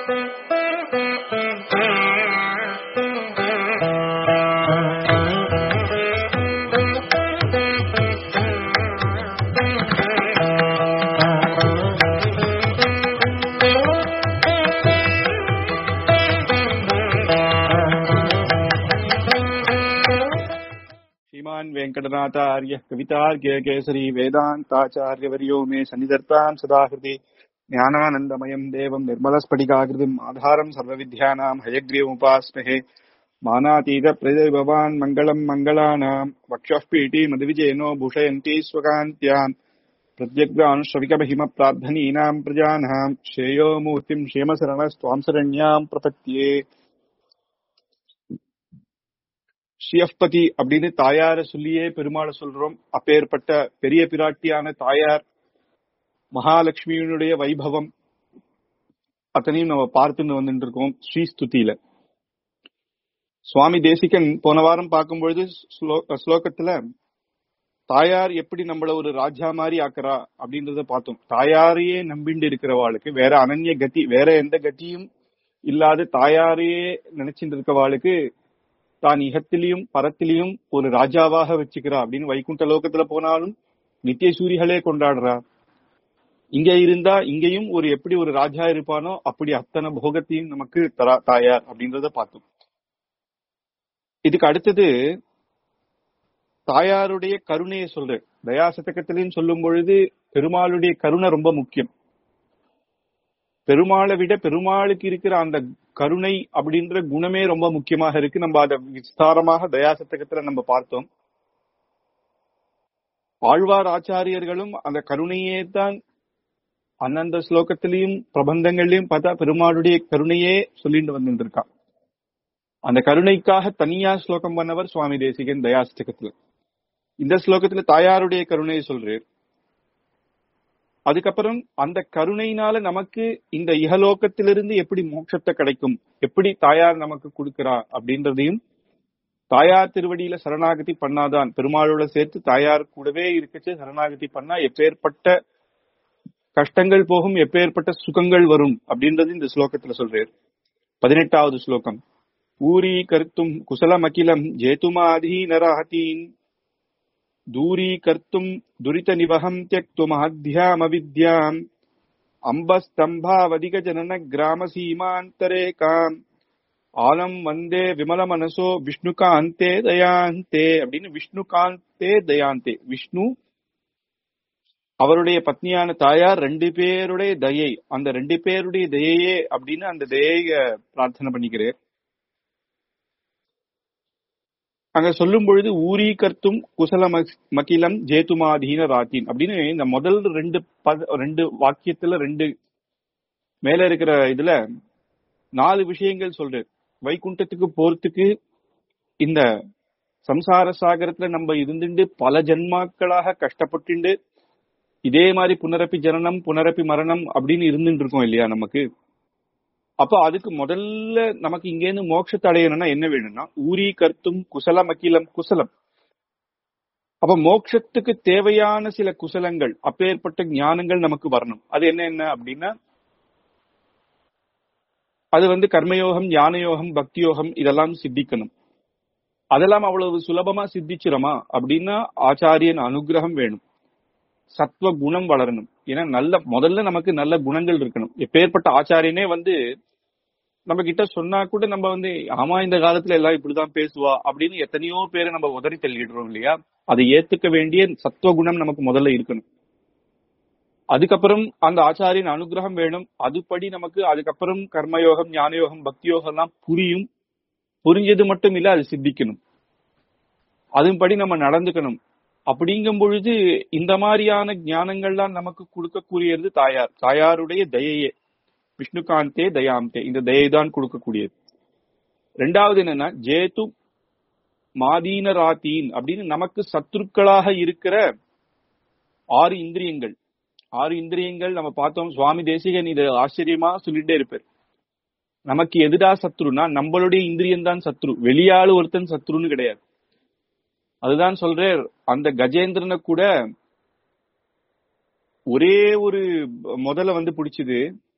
श्रीमान् वेङ्कटनाथार्यः कवितार्घ्य केसरी वेदान्ताचार्यवर्यो मे सन्निधत्ताम् सदा हृदि ज्ञानानन्दमयम् देवम् निर्मलस्फटिकाकृतिम् आधारम् सर्वविद्यानाम् हयग्रीवमुपास्महे मानातीतप्रतिभवान् मङ्गलम् मङ्गलानाम् वक्षः पीठी मधुविजयनो भूषयन्ती स्वकान्त्याम् प्रत्यग्रानुश्रविकमहिमप्रार्थनीनाम् प्रजानाम् श्रेयो मूर्तिम् क्षेमशरणस्त्वाम् शरण्याम् प्रपत्ये ஸ்ரீயப்பதி அப்படின்னு தாயார சொல்லியே பெருமாளை சொல்றோம் அப்பேற்பட்ட பெரிய பிராட்டியான தாயார் மகாலட்சுமியினுடைய வைபவம் அத்தனையும் நம்ம பார்த்துன்னு வந்துட்டு இருக்கோம் ஸ்ரீஸ்துதியில சுவாமி தேசிகன் போன வாரம் பார்க்கும்பொழுது ஸ்லோ- ஸ்லோகத்துல தாயார் எப்படி நம்மள ஒரு ராஜா மாதிரி ஆக்குறா அப்படின்றத பார்த்தோம் தாயாரையே நம்பிண்டு இருக்கிறவாளுக்கு வேற அனன்ய கதி வேற எந்த கதியும் இல்லாத தாயாரையே நினைச்சிட்டு இருக்கவாளுக்கு தான் இகத்திலையும் பரத்திலையும் ஒரு ராஜாவாக வச்சுக்கிறா அப்படின்னு வைகுண்ட லோகத்துல போனாலும் நித்திய சூரிகளே கொண்டாடுறா இங்க இருந்தா இங்கேயும் ஒரு எப்படி ஒரு ராஜா இருப்பானோ அப்படி அத்தனை போகத்தையும் நமக்கு தரா தாயார் அப்படின்றத பார்த்தோம் இதுக்கு அடுத்தது தாயாருடைய கருணையை சொல்ற தயாசதகத்திலையும் சொல்லும் பொழுது பெருமாளுடைய கருணை ரொம்ப முக்கியம் பெருமாளை விட பெருமாளுக்கு இருக்கிற அந்த கருணை அப்படின்ற குணமே ரொம்ப முக்கியமாக இருக்கு நம்ம அதை விஸ்தாரமாக தயாசத்தகத்துல நம்ம பார்த்தோம் ஆழ்வார் ஆச்சாரியர்களும் அந்த கருணையே தான் அந்தந்த ஸ்லோகத்திலையும் பிரபந்தங்கள்லயும் பார்த்தா பெருமாளுடைய கருணையே சொல்லிட்டு வந்துட்டு இருக்கான் அந்த கருணைக்காக தனியா ஸ்லோகம் பண்ணவர் சுவாமி தேசிகன் தயாசதகத்துல இந்த ஸ்லோகத்துல தாயாருடைய கருணையை சொல்றார் அதுக்கப்புறம் அந்த கருணையினால நமக்கு இந்த இகலோகத்திலிருந்து எப்படி மோட்சத்தை கிடைக்கும் எப்படி தாயார் நமக்கு கொடுக்கிறா அப்படின்றதையும் தாயார் திருவடியில சரணாகதி பண்ணாதான் பெருமாளோட சேர்த்து தாயார் கூடவே இருக்கச்சு சரணாகதி பண்ணா எப்பேற்பட்ட கஷ்டங்கள் போகும் எப்பேற்பட்ட சுகங்கள் வரும் அப்படின்றது இந்த ஸ்லோகத்துல சொல்றார் பதினெட்டாவது ஸ்லோகம் ஊரி கருத்தும் குசலமகிலம் ஜேதுமாதீனராகதீன் दूरीकर्तुम् दुरितनिवहम् त्यक्तुमहध्यामविद्याम् अम्बस्तम्भावधिकजननग्रामसीमान्तरेकाम् ஆலம் வந்தே விமல மனசோ விஷ்ணுகாந்தே தயாந்தே அப்படின்னு விஷ்ணுகாந்தே தயாந்தே விஷ்ணு அவருடைய பத்னியான தாயார் ரெண்டு பேருடைய தயை அந்த ரெண்டு பேருடைய தயையே அப்படின்னு அந்த தயைய பிரார்த்தனை பண்ணிக்கிறேன் அங்க சொல்லும் பொழுது ஊரி கர்த்தும் குசல மக்- மகிலம் ஜேதுமாதீன ராத்தீன் அப்படின்னு இந்த முதல் ரெண்டு பத ரெண்டு வாக்கியத்துல ரெண்டு மேல இருக்கிற இதுல நாலு விஷயங்கள் சொல்றாரு வைகுண்டத்துக்கு போறதுக்கு இந்த சம்சார சாகரத்துல நம்ம இருந்துட்டு பல ஜென்மாக்களாக கஷ்டப்பட்டுண்டு இதே மாதிரி புனரப்பி ஜனனம் புனரப்பி மரணம் அப்படின்னு இருந்துட்டு இருக்கோம் இல்லையா நமக்கு அப்ப அதுக்கு முதல்ல நமக்கு இங்கேருந்து மோட்சத்தை அடையணும்னா என்ன வேணும்னா ஊரி கர்த்தும் குசலம் அகிலம் குசலம் அப்ப மோட்சத்துக்கு தேவையான சில குசலங்கள் அப்பேற்பட்ட ஞானங்கள் நமக்கு வரணும் அது என்ன என்ன அப்படின்னா அது வந்து கர்மயோகம் ஞானயோகம் பக்தி யோகம் இதெல்லாம் சித்திக்கணும் அதெல்லாம் அவ்வளவு சுலபமா சித்திச்சிரமா அப்படின்னா ஆச்சாரியன் அனுகிரகம் வேணும் சத்வ குணம் வளரணும் ஏன்னா நல்ல முதல்ல நமக்கு நல்ல குணங்கள் இருக்கணும் எப்பேற்பட்ட ஆச்சாரியனே வந்து நம்ம கிட்ட சொன்னா கூட நம்ம வந்து ஆமா இந்த காலத்துல எல்லாம் இப்படிதான் பேசுவா அப்படின்னு எத்தனையோ பேரை நம்ம உதறி தள்ளிடுறோம் இல்லையா அதை ஏத்துக்க வேண்டிய சத்துவ குணம் நமக்கு முதல்ல இருக்கணும் அதுக்கப்புறம் அந்த ஆச்சாரியன் அனுகிரகம் வேணும் அதுபடி நமக்கு அதுக்கப்புறம் கர்மயோகம் ஞானயோகம் பக்தி யோகம் எல்லாம் புரியும் புரிஞ்சது மட்டும் இல்ல அது சித்திக்கணும் அதன்படி நம்ம நடந்துக்கணும் அப்படிங்கும் பொழுது இந்த மாதிரியான ஞானங்கள்லாம் நமக்கு கொடுக்கக்கூடியது தாயார் தாயாருடைய தயையே விஷ்ணுகாந்தே தயாந்தே இந்த தயை தான் கொடுக்கக்கூடியது ரெண்டாவது என்னன்னா ஜேது மாதீனராத்தீன் அப்படின்னு நமக்கு சத்துருக்களாக இருக்கிற ஆறு இந்திரியங்கள் ஆறு இந்திரியங்கள் நம்ம பார்த்தோம் சுவாமி தேசிகன் இது ஆச்சரியமா சொல்லிட்டே இருப்பார் நமக்கு எதிரா சத்ருனா நம்மளுடைய இந்திரியம் தான் சத்ரு வெளியாளு ஒருத்தன் சத்ருன்னு கிடையாது அதுதான் சொல்றார் அந்த கஜேந்திரனை கூட ஒரே ஒரு முதல்ல வந்து பிடிச்சது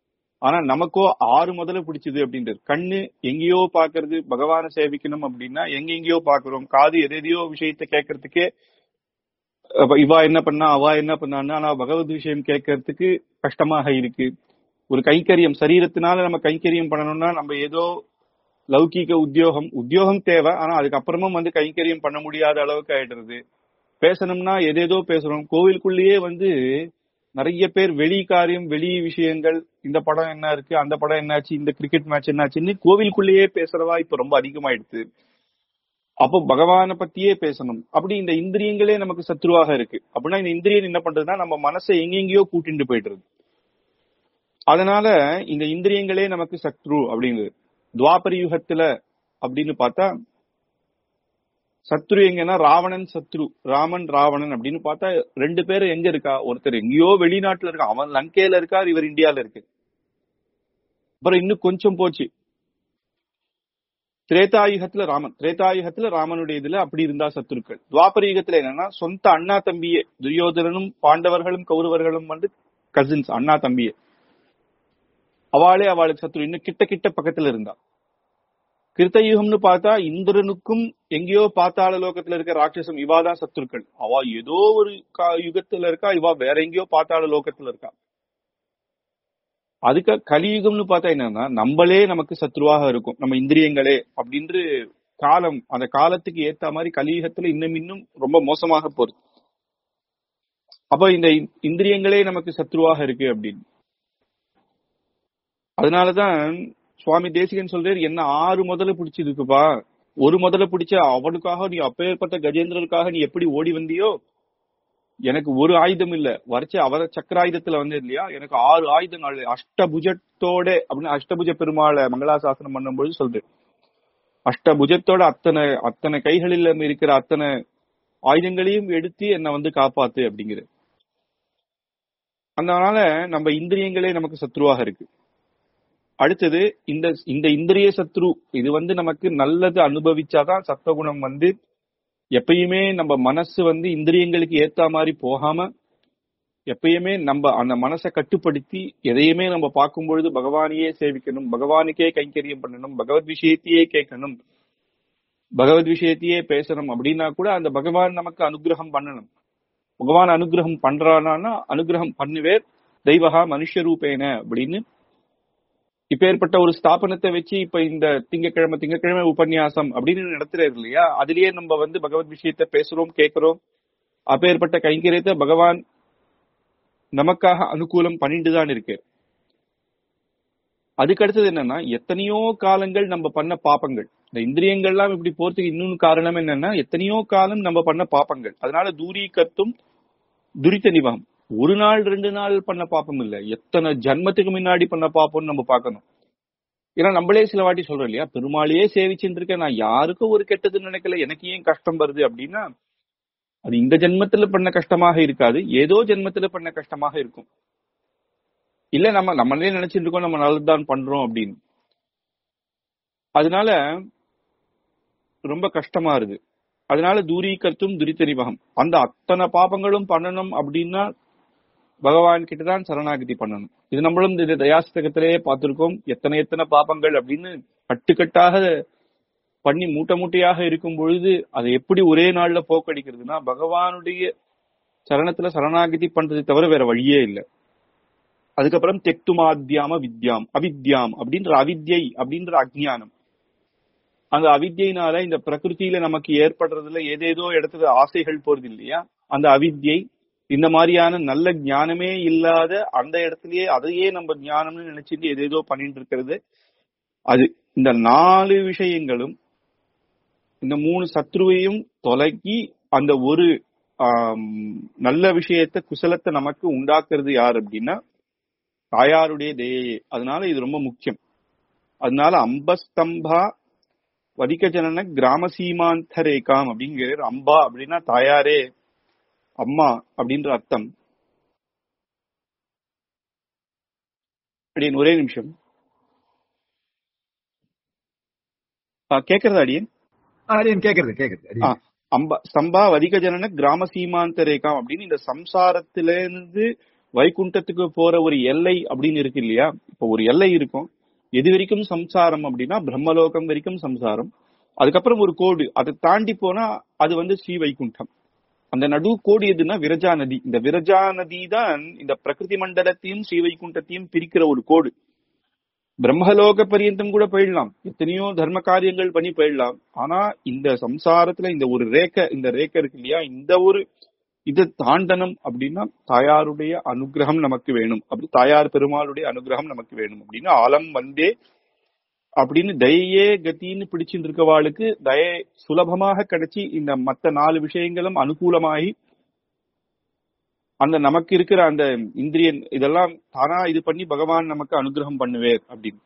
ஆனா நமக்கோ ஆறு முதல்ல பிடிச்சது அப்படின்றது கண்ணு எங்கேயோ பாக்குறது பகவானை சேவிக்கணும் அப்படின்னா எங்க எங்கேயோ பாக்குறோம் காது எதையோ விஷயத்த கேட்கறதுக்கே அப்ப இவா என்ன பண்ணா அவா என்ன பண்ணான்னு ஆனா பகவத் விஷயம் கேட்கறதுக்கு கஷ்டமாக இருக்கு ஒரு கைங்கரியம் சரீரத்தினால நம்ம கைங்கரியம் பண்ணணும்னா நம்ம ஏதோ லௌகீக உத்தியோகம் உத்தியோகம் தேவை ஆனா அதுக்கப்புறமும் வந்து கைங்கரியம் பண்ண முடியாத அளவுக்கு ஆயிடுறது பேசணும்னா எதேதோ பேசுறோம் கோவிலுக்குள்ளேயே வந்து நிறைய பேர் வெளி காரியம் வெளி விஷயங்கள் இந்த படம் என்ன இருக்கு அந்த படம் என்னாச்சு இந்த கிரிக்கெட் மேட்ச் என்னாச்சுன்னு கோவிலுக்குள்ளேயே பேசுறவா இப்ப ரொம்ப அதிகமாயிடுது அப்போ பகவானை பத்தியே பேசணும் அப்படி இந்த இந்திரியங்களே நமக்கு சத்ருவாக இருக்கு அப்படின்னா இந்த இந்திரியம் என்ன பண்றதுன்னா நம்ம மனசை எங்கெங்கேயோ கூட்டிட்டு போயிடுறது அதனால இந்த இந்திரியங்களே நமக்கு சத்ரு அப்படிங்கிறது துவாபர யுகத்துல அப்படின்னு பார்த்தா சத்ரு எங்கன்னா ராவணன் சத்ரு ராமன் ராவணன் அப்படின்னு பார்த்தா ரெண்டு பேரும் எங்க இருக்கா ஒருத்தர் எங்கேயோ வெளிநாட்டுல இருக்கா அவன் லங்கையில இருக்கார் இவர் இந்தியால இருக்கு அப்புறம் இன்னும் கொஞ்சம் போச்சு திரேதாயுகத்துல ராமன் திரேதாயுகத்துல ராமனுடைய இதுல அப்படி இருந்தா சத்துருக்கள் துவாபர யுகத்துல என்னன்னா சொந்த அண்ணா தம்பியே துரியோதனனும் பாண்டவர்களும் கௌரவர்களும் வந்து கசின்ஸ் அண்ணா தம்பியே அவளே அவளுக்கு சத்ரு இன்னும் கிட்ட கிட்ட பக்கத்துல இருந்தா கிருத்தயுகம்னு பார்த்தா இந்திரனுக்கும் எங்கேயோ பாத்தாள லோகத்துல இருக்க ராட்சசம் இவாதான் சத்துருக்கள் அவ ஏதோ ஒரு கா- யுகத்துல இருக்கா இவா வேற எங்கேயோ பாத்தாள லோகத்துல இருக்கா அதுக்கு கலியுகம்னு பார்த்தா என்னன்னா நம்மளே நமக்கு சத்ருவாக இருக்கும் நம்ம இந்திரியங்களே அப்படின்று காலம் அந்த காலத்துக்கு ஏத்த மாதிரி கலியுகத்துல இன்னும் இன்னும் ரொம்ப மோசமாக போகுது அப்ப இந்த இ- இந்திரியங்களே நமக்கு சத்ருவாக இருக்கு அப்படின்னு அதனாலதான் சுவாமி தேசிகன் சொல்றாரு என்ன ஆறு முதல்ல பிடிச்சிருக்குப்பா ஒரு முதல்ல பிடிச்ச அவனுக்காக நீ அப்பேற்பட்ட கஜேந்திரனுக்காக நீ எப்படி ஓடி வந்தியோ எனக்கு ஒரு ஆயுதம் இல்ல வரைச்ச அவர சக்கராயுதத்துல வந்து இல்லையா எனக்கு ஆறு ஆயுதங்கள் அஷ்டபுஜத்தோட அப்படின்னு அஷ்டபுஜ பெருமாளை மங்களாசாசனம் பண்ணும்போது சொல்றேன் அஷ்டபுஜத்தோட அத்தனை அத்தனை கைகளில் இருக்கிற அத்தனை ஆயுதங்களையும் எடுத்து என்னை வந்து காப்பாத்து அப்படிங்கிற அதனால நம்ம இந்திரியங்களே நமக்கு சத்ருவாக இருக்கு அடுத்தது இந்த இந்த இந்திரிய சத்ரு இது வந்து நமக்கு நல்லது அனுபவிச்சாதான் சத்வகுணம் வந்து எப்பயுமே நம்ம மனசு வந்து இந்திரியங்களுக்கு ஏத்த மாதிரி போகாம எப்பயுமே நம்ம அந்த மனசை கட்டுப்படுத்தி எதையுமே நம்ம பார்க்கும் பொழுது பகவானையே சேவிக்கணும் பகவானுக்கே கைங்கரியம் பண்ணணும் பகவத் விஷயத்தையே கேட்கணும் பகவத் விஷயத்தையே பேசணும் அப்படின்னா கூட அந்த பகவான் நமக்கு அனுகிரகம் பண்ணணும் பகவான் அனுகிரகம் பண்றானா அனுகிரகம் பண்ணுவேர் தெய்வகா மனுஷ ரூபேன அப்படின்னு இப்பேற்பட்ட ஒரு ஸ்தாபனத்தை வச்சு இப்ப இந்த திங்கக்கிழமை திங்கக்கிழமை உபன்யாசம் அப்படின்னு நடத்துறாரு இல்லையா அதுலயே நம்ம வந்து பகவத் விஷயத்த பேசுறோம் கேட்கிறோம் அப்பேற்பட்ட கைங்கரியத்தை பகவான் நமக்காக அனுகூலம் பண்ணிட்டு தான் இருக்கு அதுக்கு அடுத்தது என்னன்னா எத்தனையோ காலங்கள் நம்ம பண்ண பாப்பங்கள் இந்த இந்திரியங்கள்லாம் இப்படி போறதுக்கு இன்னொன்னு காரணம் என்னன்னா எத்தனையோ காலம் நம்ம பண்ண பாப்பங்கள் அதனால தூரீகத்தும் துரித்த நிவகம் ஒரு நாள் ரெண்டு நாள் பண்ண பாப்பம் இல்ல எத்தனை ஜன்மத்துக்கு முன்னாடி பண்ண பாப்போம்னு நம்ம பார்க்கணும் ஏன்னா நம்மளே சில வாட்டி சொல்றோம் இல்லையா பெருமாளையே சேவிச்சுட்டு இருக்கேன் நான் யாருக்கும் ஒரு கெட்டது நினைக்கல எனக்கு ஏன் கஷ்டம் வருது அப்படின்னா அது இந்த ஜென்மத்துல பண்ண கஷ்டமாக இருக்காது ஏதோ ஜென்மத்துல பண்ண கஷ்டமாக இருக்கும் இல்ல நம்ம நம்மளே நினைச்சிட்டு இருக்கோம் நம்ம நல்லதுதான் பண்றோம் அப்படின்னு அதனால ரொம்ப கஷ்டமா இருக்கு அதனால தூரீகர்த்தும் துரித்தறிவகம் அந்த அத்தனை பாபங்களும் பண்ணணும் அப்படின்னா பகவான் கிட்ட தான் சரணாகதி பண்ணணும் இது நம்மளும் இந்த தயாஸ்தகத்திலேயே பார்த்திருக்கோம் எத்தனை எத்தனை பாபங்கள் அப்படின்னு கட்டுக்கட்டாக பண்ணி மூட்டை மூட்டையாக இருக்கும் பொழுது அதை எப்படி ஒரே நாள்ல போக்கடிக்கிறதுனா பகவானுடைய சரணத்துல சரணாகதி பண்றது தவிர வேற வழியே இல்லை அதுக்கப்புறம் தெக்துமாத்தியாம வித்யாம் அவித்யாம் அப்படின்ற அவித்யை அப்படின்ற அஜ்ஞானம் அந்த அவித்யினால இந்த பிரகிருதியில நமக்கு ஏற்படுறதுல ஏதேதோ இடத்துல ஆசைகள் போறது இல்லையா அந்த அவித்யை இந்த மாதிரியான நல்ல ஞானமே இல்லாத அந்த இடத்துலயே அதையே நம்ம ஞானம்னு நினைச்சிட்டு ஏதேதோ பண்ணிட்டு இருக்கிறது அது இந்த நாலு விஷயங்களும் இந்த மூணு சத்ருவையும் தொலைக்கி அந்த ஒரு ஆம், நல்ல விஷயத்த குசலத்தை நமக்கு உண்டாக்குறது யார் அப்படின்னா தாயாருடைய தேயே அதனால இது ரொம்ப முக்கியம் அதனால அம்பஸ்தம்பா வதிக்க ஜனன கிராம சீமாந்த ரேகாம் அப்படிங்கிற அம்பா அப்படின்னா தாயாரே அம்மா அப்படின்ற அர்த்தம் அடியன் ஒரே நிமிஷம் ஆ, கேக்குறதா அடியன் அடியன் கேக்குறது கேக்குறது ஆ, அடியன் அம்பா சம்பா வதிக ஜனன கிராம சீமாந்த ரேகாம் அப்படின்னு இந்த சம்சாரத்திலிருந்து வைகுண்டத்துக்கு போற ஒரு எல்லை அப்படின்னு இருக்கு இல்லையா இப்போ இப்போ ஒரு எல்லை இருக்கும் எது வரைக்கும் சம்சாரம் அப்படின்னா பிரம்மலோகம் வரைக்கும் சம்சாரம் அதுக்கப்புறம் ஒரு கோடு அதை தாண்டி போனா அது வந்து ஸ்ரீ வைகுண்டம் அந்த நடு கோடு எதுன்னா விரஜா நதி இந்த விரஜா நதி தான் இந்த பிரகிருதி மண்டலத்தையும் ஸ்ரீ வைகுண்டத்தையும் பிரிக்கிற ஒரு கோடு பிரம்மலோக பரியந்தம் கூட போயிடலாம் எத்தனையோ தர்ம காரியங்கள் பண்ணி போயிடலாம் ஆனா இந்த சம்சாரத்துல இந்த ஒரு ரேக்க இந்த ரேக்க இருக்கு இல்லையா இந்த ஒரு இதை தாண்டனம் அப்படின்னா தாயாருடைய அனுகிரகம் நமக்கு வேணும் அப்படி தாயார் பெருமாளுடைய அனுகிரகம் நமக்கு வேணும் அப்படின்னு ஆலம் வந்தே அப்படின்னு தயையே கத்தின்னு பிடிச்சிட்டு இருக்கவாளுக்கு தயை சுலபமாக கிடைச்சி இந்த மத்த நாலு விஷயங்களும் அனுகூலமாகி அந்த நமக்கு இருக்கிற அந்த இந்திரியன் இதெல்லாம் தானா இது பண்ணி பகவான் நமக்கு அனுகிரகம் பண்ணுவேர் அப்படின்னு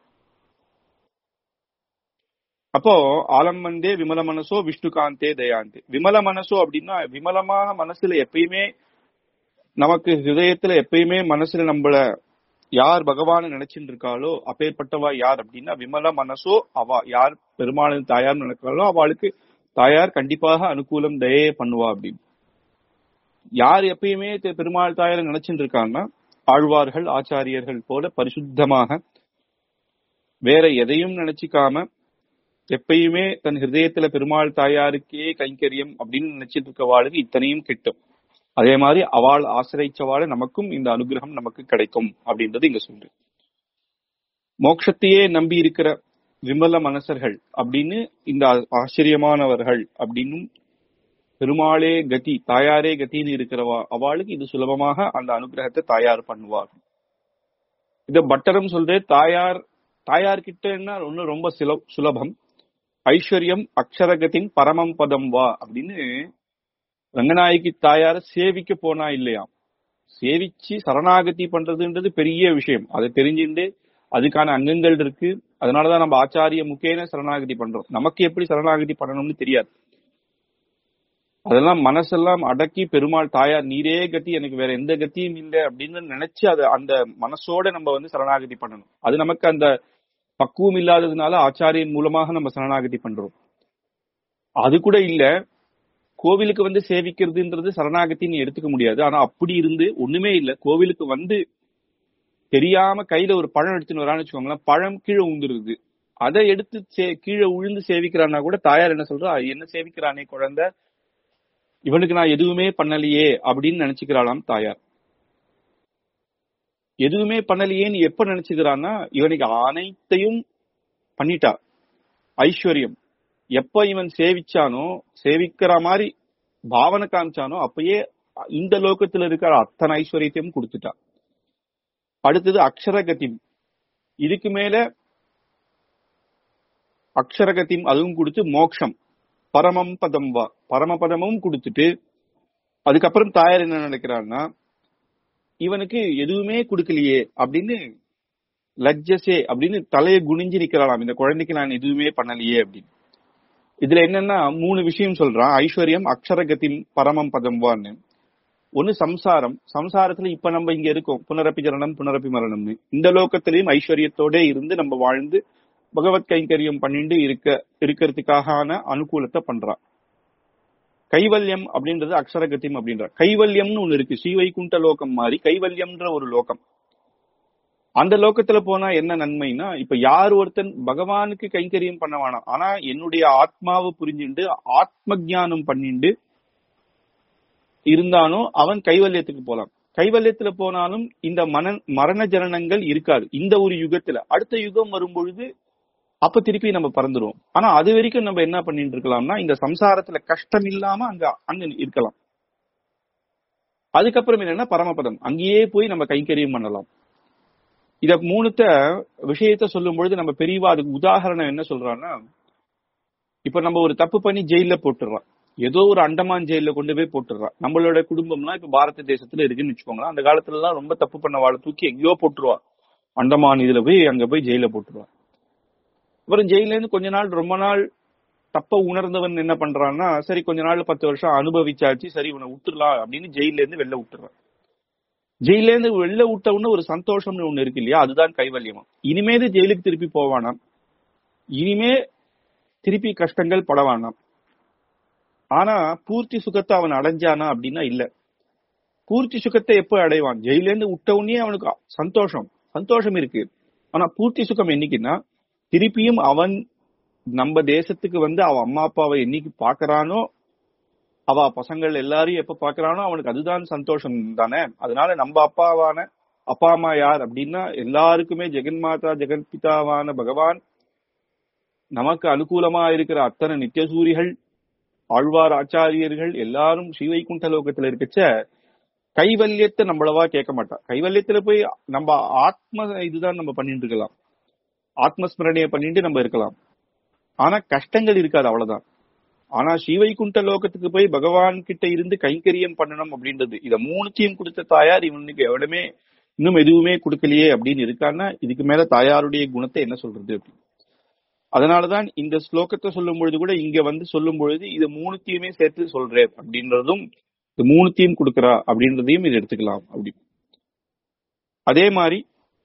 அப்போ ஆலம் வந்தே விமல மனசோ விஷ்ணுகாந்தே தயாந்தே விமல மனசோ அப்படின்னா விமலமான மனசுல எப்பயுமே நமக்கு ஹிருதயத்துல எப்பயுமே மனசுல நம்மள யார் பகவான நினைச்சுட்டு இருக்காளோ அப்பேற்பட்டவா யார் அப்படின்னா விமல மனசோ அவ யார் பெருமாளின் தாயார் நினைக்கிறாளோ அவளுக்கு தாயார் கண்டிப்பாக அனுகூலம் தயே பண்ணுவா அப்படின்னு யார் எப்பயுமே தெ- பெருமாள் தாயாரை நினைச்சுட்டு இருக்காங்கன்னா ஆழ்வார்கள் ஆச்சாரியர்கள் போல பரிசுத்தமாக வேற எதையும் நினைச்சுக்காம எப்பயுமே தன் ஹிருதயத்துல பெருமாள் தாயாருக்கே கைங்கரியம் அப்படின்னு நினைச்சிட்டு இருக்கவாளுக்கு இத்தனையும் கிட்டும் அதே மாதிரி அவள் ஆசிரியச்சவாள் நமக்கும் இந்த அனுகிரகம் நமக்கு கிடைக்கும் அப்படின்றது இங்க சொல்றேன் மோட்சத்தையே நம்பி இருக்கிற விமல மனசர்கள் அப்படின்னு இந்த ஆச்சரியமானவர்கள் அப்படின்னும் பெருமாளே கதி தாயாரே கத்தின்னு இருக்கிறவா அவளுக்கு இது சுலபமாக அந்த அனுகிரகத்தை தாயார் பண்ணுவார் இத பட்டரும் சொல்றே தாயார் தாயார் கிட்டன்னா ஒண்ணு ரொம்ப சுல- சுலபம் ஐஸ்வர்யம் அக்ஷரகத்தின் பரமம் பதம் வா அப்படின்னு ரங்கநாயகி தாயார சேவிக்க போனா இல்லையாம் சேவிச்சு சரணாகதி பண்றதுன்றது பெரிய விஷயம் அதை தெரிஞ்சுட்டு அதுக்கான அங்கங்கள் இருக்கு அதனாலதான் நம்ம ஆச்சாரிய முக்கேன சரணாகதி பண்றோம் நமக்கு எப்படி சரணாகதி பண்ணணும்னு தெரியாது அதெல்லாம் மனசெல்லாம் அடக்கி பெருமாள் தாயார் நீரே கத்தி எனக்கு வேற எந்த கத்தியும் இல்லை அப்படின்னு நினைச்சு அதை அந்த மனசோட நம்ம வந்து சரணாகதி பண்ணணும் அது நமக்கு அந்த பக்குவம் இல்லாததுனால ஆச்சாரியன் மூலமாக நம்ம சரணாகதி பண்றோம் அது கூட இல்ல கோவிலுக்கு வந்து சேவிக்கிறதுன்றது சரணாகத்தின்னு எடுத்துக்க முடியாது ஆனா அப்படி இருந்து ஒண்ணுமே இல்ல கோவிலுக்கு வந்து தெரியாம கையில ஒரு பழம் எடுத்துன்னு வரான்னு வச்சுக்கோங்களேன் பழம் கீழே உந்துருது அதை எடுத்து சே- கீழே உழுந்து சேவிக்கிறான்னா கூட தாயார் என்ன சொல்றா என்ன சேவிக்கிறானே குழந்தை இவனுக்கு நான் எதுவுமே பண்ணலையே அப்படின்னு நினைச்சுக்கிறாளாம் தாயார் எதுவுமே பண்ணலையேன்னு எப்ப நினைச்சுக்கிறான்னா இவனுக்கு அனைத்தையும் பண்ணிட்டா ஐஸ்வர்யம் எப்ப இவன் சேவிச்சானோ சேவிக்கிற மாதிரி பாவனை காமிச்சானோ அப்பயே இந்த லோகத்துல இருக்கிற அத்தனை ஐஸ்வர்யத்தையும் கொடுத்துட்டா அடுத்தது அக்ஷரகதி இதுக்கு மேல அக்ஷரகத்தின் அதுவும் கொடுத்து மோக்ஷம் பரமம் பதம் வா பரமபதமும் கொடுத்துட்டு அதுக்கப்புறம் தாயார் என்ன நினைக்கிறான்னா இவனுக்கு எதுவுமே கொடுக்கலையே அப்படின்னு லஜ்ஜசே அப்படின்னு தலையை குனிஞ்சு நிக்கிறாளாம் இந்த குழந்தைக்கு நான் எதுவுமே பண்ணலையே அப்படின்னு இதுல என்னன்னா மூணு விஷயம் சொல்றான் ஐஸ்வர்யம் அக்ஷரகத்தின் பரமம் பதம் வான்னு ஒண்ணு சம்சாரம் சம்சாரத்துல இப்ப நம்ம இங்க இருக்கோம் புனரப்பி ஜனனம் புனரப்பி மரணம்னு இந்த லோகத்திலையும் ஐஸ்வர்யத்தோட இருந்து நம்ம வாழ்ந்து பகவத் கைங்கரியம் பண்ணிட்டு இருக்க இருக்கிறதுக்கான அனுகூலத்தை பண்றா கைவல்யம் அப்படின்றது அக்ஷரகத்தியம் அப்படின்ற கைவல்யம்னு ஒண்ணு இருக்கு ஸ்ரீவைகுண்ட லோகம் மாதிரி கைவல்யம்ன்ற ஒரு லோகம் அந்த லோகத்துல போனா என்ன நன்மைனா இப்ப யார் ஒருத்தன் பகவானுக்கு கைங்கரியம் பண்ண வேணாம் ஆனா என்னுடைய ஆத்மாவை புரிஞ்சுண்டு ஆத்ம ஞானம் பண்ணிண்டு இருந்தானோ அவன் கைவல்யத்துக்கு போலாம் கைவல்யத்துல போனாலும் இந்த மன மரண ஜனனங்கள் இருக்காது இந்த ஒரு யுகத்துல அடுத்த யுகம் வரும் பொழுது அப்ப திருப்பி நம்ம பறந்துருவோம் ஆனா அது வரைக்கும் நம்ம என்ன பண்ணிட்டு இருக்கலாம்னா இந்த சம்சாரத்துல கஷ்டம் இல்லாம அங்க அங்க இருக்கலாம் அதுக்கப்புறம் என்னன்னா பரமபதம் அங்கேயே போய் நம்ம கைங்கரியம் பண்ணலாம் இத மூணுத்த விஷயத்த சொல்லும் பொழுது நம்ம பெரியவா அதுக்கு உதாரணம் என்ன சொல்றான்னா இப்ப நம்ம ஒரு தப்பு பண்ணி ஜெயில போட்டுறோம் ஏதோ ஒரு அண்டமான் ஜெயில கொண்டு போய் போட்டுறா நம்மளோட குடும்பம்லாம் இப்ப பாரத தேசத்துல இருக்குன்னு வச்சுக்கோங்களேன் அந்த காலத்துல எல்லாம் ரொம்ப தப்பு பண்ண வாழை தூக்கி எங்கேயோ போட்டுருவா அண்டமான் இதுல போய் அங்க போய் ஜெயில போட்டுருவா அப்புறம் ஜெயில இருந்து கொஞ்ச நாள் ரொம்ப நாள் தப்ப உணர்ந்தவன் என்ன பண்றான்னா சரி கொஞ்ச நாள் பத்து வருஷம் அனுபவிச்சாச்சு சரி உன்னை விட்டுறலாம் அப்படின்னு ஜெயில இருந்து வெளில விட்டுறான் ஜெயில இருந்து வெளில விட்ட உடனே ஒரு சந்தோஷம்னு ஒண்ணு இருக்கு இல்லையா அதுதான் கைவல்யமா இனிமேது ஜெயிலுக்கு திருப்பி போவானாம் இனிமே திருப்பி கஷ்டங்கள் பட வேணாம் ஆனா பூர்த்தி சுகத்தை அவன் அடைஞ்சானா அப்படின்னா இல்ல பூர்த்தி சுகத்தை எப்ப அடைவான் ஜெயில இருந்து விட்ட உடனே அவனுக்கு சந்தோஷம் சந்தோஷம் இருக்கு ஆனா பூர்த்தி சுகம் என்னைக்குன்னா திருப்பியும் அவன் நம்ம தேசத்துக்கு வந்து அவ அம்மா அப்பாவை என்னைக்கு பாக்குறானோ அவ பசங்கள் எல்லாரையும் எப்ப பாக்குறானோ அவனுக்கு அதுதான் சந்தோஷம் தானே அதனால நம்ம அப்பாவான அப்பா அம்மா யார் அப்படின்னா எல்லாருக்குமே ஜெகன்மாதா ஜெகன்பிதாவான பகவான் நமக்கு அனுகூலமா இருக்கிற அத்தனை நித்தியசூரிகள் ஆழ்வார் ஆச்சாரியர்கள் எல்லாரும் ஸ்ரீவைகுண்ட லோகத்துல இருக்கச்ச கைவல்யத்தை நம்மளவா கேட்க மாட்டா கைவல்யத்துல போய் நம்ம ஆத்ம இதுதான் நம்ம பண்ணிட்டு இருக்கலாம் ஆத்மஸ்மரணைய பண்ணிட்டு நம்ம இருக்கலாம் ஆனா கஷ்டங்கள் இருக்காது அவ்வளவுதான் ஆனா ஸ்ரீவைகுண்ட லோகத்துக்கு போய் பகவான் கிட்ட இருந்து கைங்கரியம் பண்ணணும் அப்படின்றது இத மூணுத்தையும் கொடுத்த தாயார் இவனுக்கு எவ்வளவுமே இன்னும் எதுவுமே கொடுக்கலையே அப்படின்னு இருக்கான்னா இதுக்கு மேல தாயாருடைய குணத்தை என்ன சொல்றது அப்படின்னு அதனாலதான் இந்த ஸ்லோகத்தை சொல்லும் பொழுது கூட இங்க வந்து சொல்லும் பொழுது இது மூணுத்தையுமே சேர்த்து சொல்றேன் அப்படின்றதும் இது மூணுத்தையும் கொடுக்கறா அப்படின்றதையும் இது எடுத்துக்கலாம் அப்படி அதே மாதிரி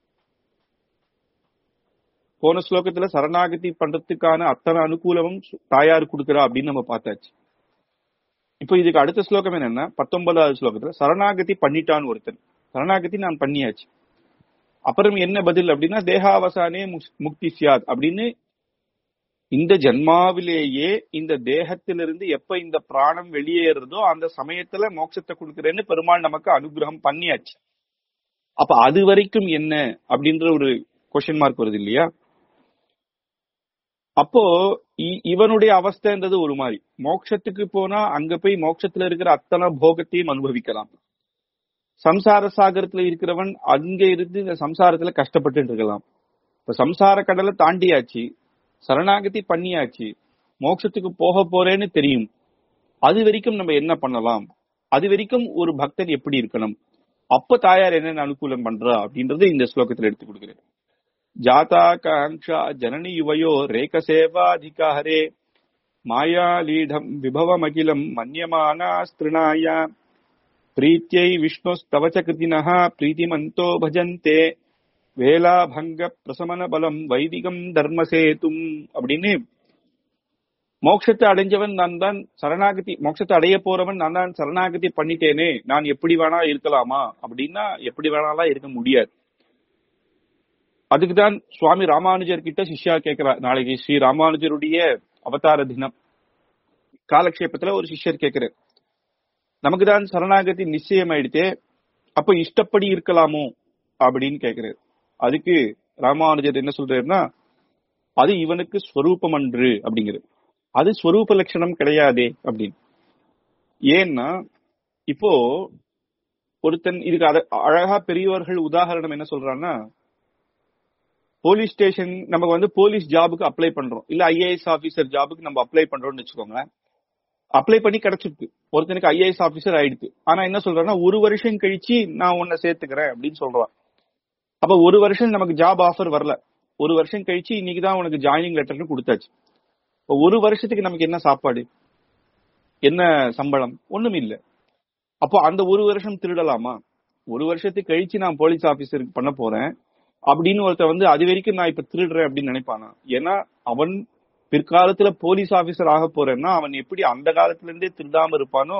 போன ஸ்லோகத்துல சரணாகதி பண்றதுக்கான அத்தனை அனுகூலமும் தாயார் கொடுக்கறா அப்படின்னு நம்ம பார்த்தாச்சு இப்போ இதுக்கு அடுத்த ஸ்லோகம் என்னன்னா பத்தொன்பதாவது ஸ்லோகத்துல சரணாகதி பண்ணிட்டான் ஒருத்தன் சரணாகதி நான் பண்ணியாச்சு அப்புறம் என்ன பதில் அப்படின்னா தேகாவசானே முக்தி சியாத் அப்படின்னு இந்த ஜென்மாவிலேயே இந்த தேகத்திலிருந்து எப்ப இந்த பிராணம் வெளியேறதோ அந்த சமயத்துல மோட்சத்தை கொடுக்கிறேன்னு பெருமாள் நமக்கு அனுகிரகம் பண்ணியாச்சு அப்ப அது வரைக்கும் என்ன அப்படின்ற ஒரு கொஸ்டின் மார்க் வருது இல்லையா அப்போ இவனுடைய அவஸ்தைன்றது ஒரு மாதிரி மோட்சத்துக்கு போனா அங்க போய் மோட்சத்துல இருக்கிற அத்தனை போகத்தையும் அனுபவிக்கலாம் சம்சார சாகரத்துல இருக்கிறவன் அங்க இருந்து இந்த சம்சாரத்துல கஷ்டப்பட்டு இருக்கலாம் இப்ப சம்சார கடலை தாண்டியாச்சு சரணாகதி பண்ணியாச்சு மோட்சத்துக்கு போக போறேன்னு தெரியும் அது வரைக்கும் நம்ம என்ன பண்ணலாம் அது வரைக்கும் ஒரு பக்தன் எப்படி இருக்கணும் அப்ப தாயார் என்னென்ன அனுகூலம் பண்றா அப்படின்றத இந்த ஸ்லோகத்துல எடுத்து கொடுக்கிறேன் ஜாதா காங்ஷா ஜனனி யுவயோ ரேக சேவாதிகாரே மாயாலீடம் விபவமகிலம் மன்யமானா ஸ்திருணாய பிரீத்தியை விஷ்ணுஸ்தவச்ச கிருதினः பிரீத்திமந்தோ பஜந்தே வேலாபங்க பிரசமன பலம் வைதிகம் தர்மசேதும் அப்படின்னு மோட்சத்தை அடைஞ்சவன் நான் தான் சரணாகதி மோட்சத்தை அடைய போறவன் நான் தான் சரணாகதி பண்ணிட்டேனே நான் எப்படி வேணா இருக்கலாமா அப்படின்னா எப்படி வேணாலாம் இருக்க முடியாது அதுக்குதான் சுவாமி ராமானுஜர் கிட்ட சிஷ்யா கேட்கிறா நாளைக்கு ஸ்ரீ ராமானுஜருடைய அவதார தினம் காலக்ஷேபத்துல ஒரு சிஷ்யர் கேட்கிறார் நமக்கு தான் சரணாகதி நிச்சயம் ஆயிடுத்தே அப்ப இஷ்டப்படி இருக்கலாமோ அப்படின்னு கேட்கிறார் அதுக்கு ராமானுஜர் என்ன சொல்றாருன்னா அது இவனுக்கு ஸ்வரூபம் அன்று அப்படிங்கிறது அது ஸ்வரூப லட்சணம் கிடையாதே அப்படின்னு ஏன்னா இப்போ ஒருத்தன் இதுக்கு அத- அழகா பெரியவர்கள் உதாரணம் என்ன சொல்றான்னா போலீஸ் ஸ்டேஷன் நமக்கு வந்து போலீஸ் ஜாபுக்கு அப்ளை பண்றோம் இல்ல ஐஏஎஸ் ஆபீசர் ஜாபுக்கு நம்ம அப்ளை பண்றோம்னு வச்சுக்கோங்க அப்ளை பண்ணி கிடைச்சிருக்கு ஒருத்தனுக்கு ஐஏஎஸ் ஆபீசர் ஆயிடுது ஆனா என்ன சொல்றான்னா ஒரு வருஷம் கழிச்சு நான் உன்னை சேர்த்துக்கிறேன் அப்படின்னு சொல்றான் அப்ப ஒரு வருஷம் நமக்கு ஜாப் ஆஃபர் வரல ஒரு வருஷம் கழிச்சு இன்னைக்கு தான் உனக்கு ஜாயினிங் லெட்டர்னு கொடுத்தாச்சு இப்ப ஒரு வருஷத்துக்கு நமக்கு என்ன சாப்பாடு என்ன சம்பளம் ஒண்ணும் இல்ல அப்போ அந்த ஒரு வருஷம் திருடலாமா ஒரு வருஷத்துக்கு கழிச்சு நான் போலீஸ் ஆபீசருக்கு பண்ண போறேன் அப்படின்னு ஒருத்தன் வந்து அது வரைக்கும் நான் இப்ப திருடுறேன் அப்படின்னு நினைப்பானா ஏன்னா அவன் பிற்காலத்துல போலீஸ் ஆபீசர் ஆக போறேன்னா அவன் எப்படி அந்த காலத்துல இருந்தே திருடாம இருப்பானோ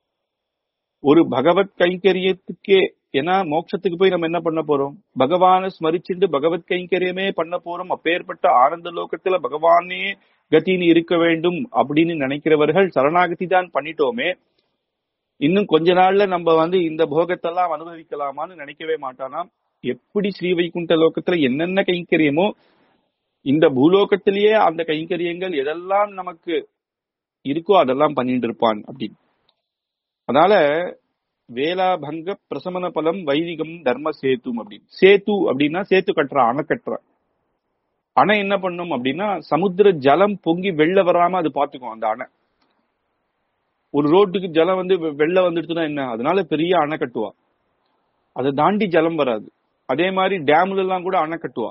ஒரு பகவத் கைங்கரியத்துக்கே ஏன்னா மோட்சத்துக்கு போய் நம்ம என்ன பண்ண போறோம் பகவானை ஸ்மரிச்சுட்டு பகவத் கைங்கரியமே பண்ண போறோம் அப்பேற்பட்ட ஆனந்த லோகத்துல பகவானே கத்தின்னு இருக்க வேண்டும் அப்படின்னு நினைக்கிறவர்கள் சரணாகதி தான் பண்ணிட்டோமே இன்னும் கொஞ்ச நாள்ல நம்ம வந்து இந்த போகத்தெல்லாம் அனுபவிக்கலாமான்னு நினைக்கவே மாட்டானாம் எப்படி ஸ்ரீ வைகுண்ட லோகத்துல என்னென்ன கைங்கரியமோ இந்த பூலோகத்திலேயே அந்த கைங்கரியங்கள் எதெல்லாம் நமக்கு இருக்கோ அதெல்லாம் பண்ணிட்டு இருப்பான் அப்படின்னு அதனால வேலாபங்க பிரசமன பலம் வைதிகம் தர்ம சேத்தும் அப்படின்னு சேத்து அப்படின்னா சேத்து கட்டுற அணை கட்டுற அணை என்ன பண்ணும் அப்படின்னா சமுத்திர ஜலம் பொங்கி வெள்ள வராம அது பாத்துக்கும் அந்த அணை ஒரு ரோட்டுக்கு ஜலம் வந்து வெ- வெள்ள வந்துடுச்சுன்னா என்ன அதனால பெரிய அணை கட்டுவா அதை தாண்டி ஜலம் வராது அதே மாதிரி டேம்ல எல்லாம் கூட அணை கட்டுவா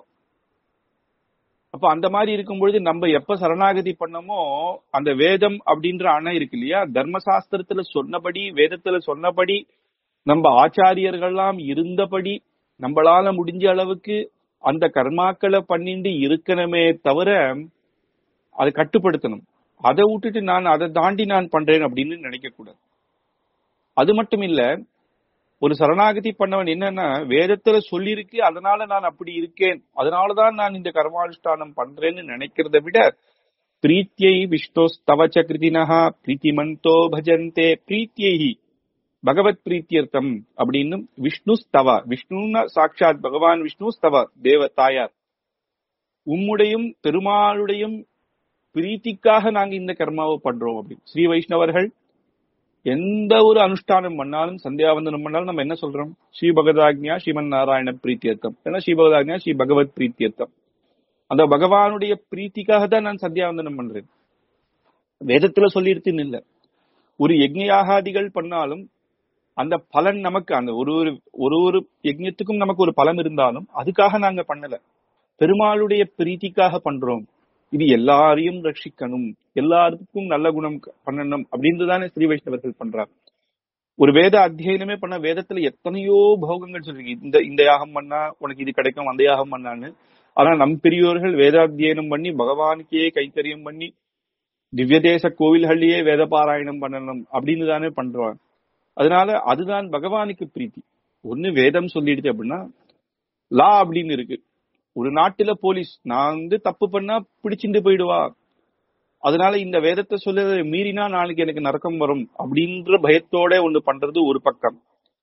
அப்ப அந்த மாதிரி இருக்கும்பொழுது நம்ம எப்ப சரணாகதி பண்ணமோ அந்த வேதம் அப்படின்ற அணை இருக்கு இல்லையா தர்மசாஸ்திரத்துல சொன்னபடி வேதத்துல சொன்னபடி நம்ம ஆச்சாரியர்கள்லாம் இருந்தபடி நம்மளால முடிஞ்ச அளவுக்கு அந்த கர்மாக்களை பண்ணிட்டு இருக்கணுமே தவிர அதை கட்டுப்படுத்தணும் அதை விட்டுட்டு நான் அதை தாண்டி நான் பண்றேன் அப்படின்னு நினைக்க கூடாது அது மட்டும் இல்ல ஒரு சரணாகதி பண்ணவன் என்னன்னா வேதத்துல சொல்லியிருக்கு அதனால நான் அப்படி இருக்கேன் அதனாலதான் நான் இந்த கர்மானுஷ்டானம் பண்றேன்னு நினைக்கிறத விட பிரீத்தியை விஷ்ணோஸ்தவச்ச கிருதினஹா பிரீத்திமந்தோ பஜந்தே பிரீத்தியை பகவத் பிரீத்தியர்த்தம் அப்படின்னு விஷ்ணு ஸ்தவா விஷ்ணுன்னா சாட்சாத் பகவான் விஷ்ணு ஸ்தவா தேவ தாயார் உம்முடையும் பெருமாளுடையும் பிரீத்திக்காக நாங்க இந்த கர்மாவை பண்றோம் அப்படின்னு ஸ்ரீ வைஷ்ணவர்கள் எந்த ஒரு அனுஷ்டானம் பண்ணாலும் சந்தியாவந்தனம் பண்ணாலும் நம்ம என்ன சொல்றோம் ஸ்ரீ பகதாக்ஞா ஸ்ரீமன் நாராயண பிரீத்தியர்த்தம் ஏன்னா ஸ்ரீ பகதாக்ஞா ஸ்ரீ பகவத் பிரீத்தியர்த்தம் அந்த பகவானுடைய பிரீத்திக்காக தான் நான் சந்தியாவந்தனம் பண்றேன் வேதத்துல சொல்லியிருத்துன்னு இல்ல ஒரு யஜ்ஞயாகாதிகள் பண்ணாலும் அந்த பலன் நமக்கு அந்த ஒரு ஒரு ஒரு ஒரு யஜ்ஞத்துக்கும் நமக்கு ஒரு பலன் இருந்தாலும் அதுக்காக நாங்க பண்ணல பெருமாளுடைய பிரீத்திக்காக பண்றோம் இது எல்லாரையும் ரட்சிக்கணும் எல்லாருக்கும் நல்ல குணம் பண்ணணும் அப்படின்னு தானே ஸ்ரீ வைஷ்ணவர்கள் பண்றாங்க ஒரு வேத அத்தியனமே பண்ண வேதத்துல எத்தனையோ போகங்கள் சொல்றீங்க இந்த இந்த யாகம் பண்ணா உனக்கு இது கிடைக்கும் அந்த யாகம் பண்ணான்னு ஆனா நம் பெரியோர்கள் வேதாத்தியனம் பண்ணி பகவானுக்கே கைத்தரியம் பண்ணி திவ்ய தேச கோவில்கள்லயே வேத பாராயணம் பண்ணணும் அப்படின்னு தானே பண்றாங்க அதனால அதுதான் பகவானுக்கு பிரீத்தி ஒண்ணு வேதம் சொல்லிடுது அப்படின்னா லா அப்படின்னு இருக்கு ஒரு நாட்டுல போலீஸ் நான் வந்து தப்பு பண்ணா பிடிச்சிட்டு போயிடுவா அதனால இந்த வேதத்தை சொல்ல மீறினா நாளைக்கு எனக்கு நரக்கம் வரும் அப்படின்ற பயத்தோட ஒண்ணு பண்றது ஒரு பக்கம்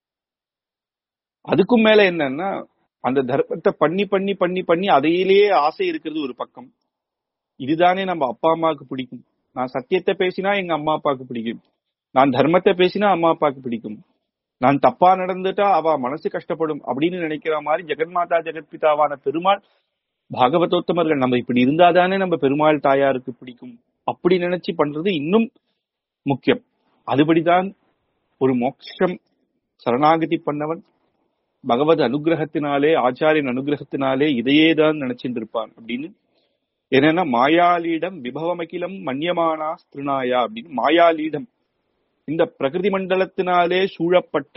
அதுக்கும் மேல என்னன்னா அந்த தர்மத்தை பண்ணி பண்ணி பண்ணி பண்ணி அதையிலேயே ஆசை இருக்கிறது ஒரு பக்கம் இதுதானே நம்ம அப்பா அம்மாவுக்கு பிடிக்கும் நான் சத்தியத்தை பேசினா எங்க அம்மா அப்பாவுக்கு பிடிக்கும் நான் தர்மத்தை பேசினா அம்மா அப்பாவுக்கு பிடிக்கும் நான் தப்பா நடந்துட்டா அவ மனசு கஷ்டப்படும் அப்படின்னு நினைக்கிற மாதிரி ஜெகன்மாதா ஜெகத்பிதாவான பெருமாள் பாகவதோத்தமர்கள் நம்ம இப்படி இருந்தாதானே நம்ம பெருமாள் தாயாருக்கு பிடிக்கும் அப்படி நினைச்சு பண்றது இன்னும் முக்கியம் அதுபடிதான் ஒரு மோட்சம் சரணாகதி பண்ணவன் பகவத் அனுகிரகத்தினாலே ஆச்சாரியன் அனுகிரகத்தினாலே இதையே தான் நினைச்சிட்டு இருப்பான் அப்படின்னு என்னன்னா மாயாலீடம் விபவமகிலம் மன்யமானா ஸ்திருநாயா அப்படின்னு மாயாலீடம் இந்த பிரகிருதி மண்டலத்தினாலே சூழப்பட்ட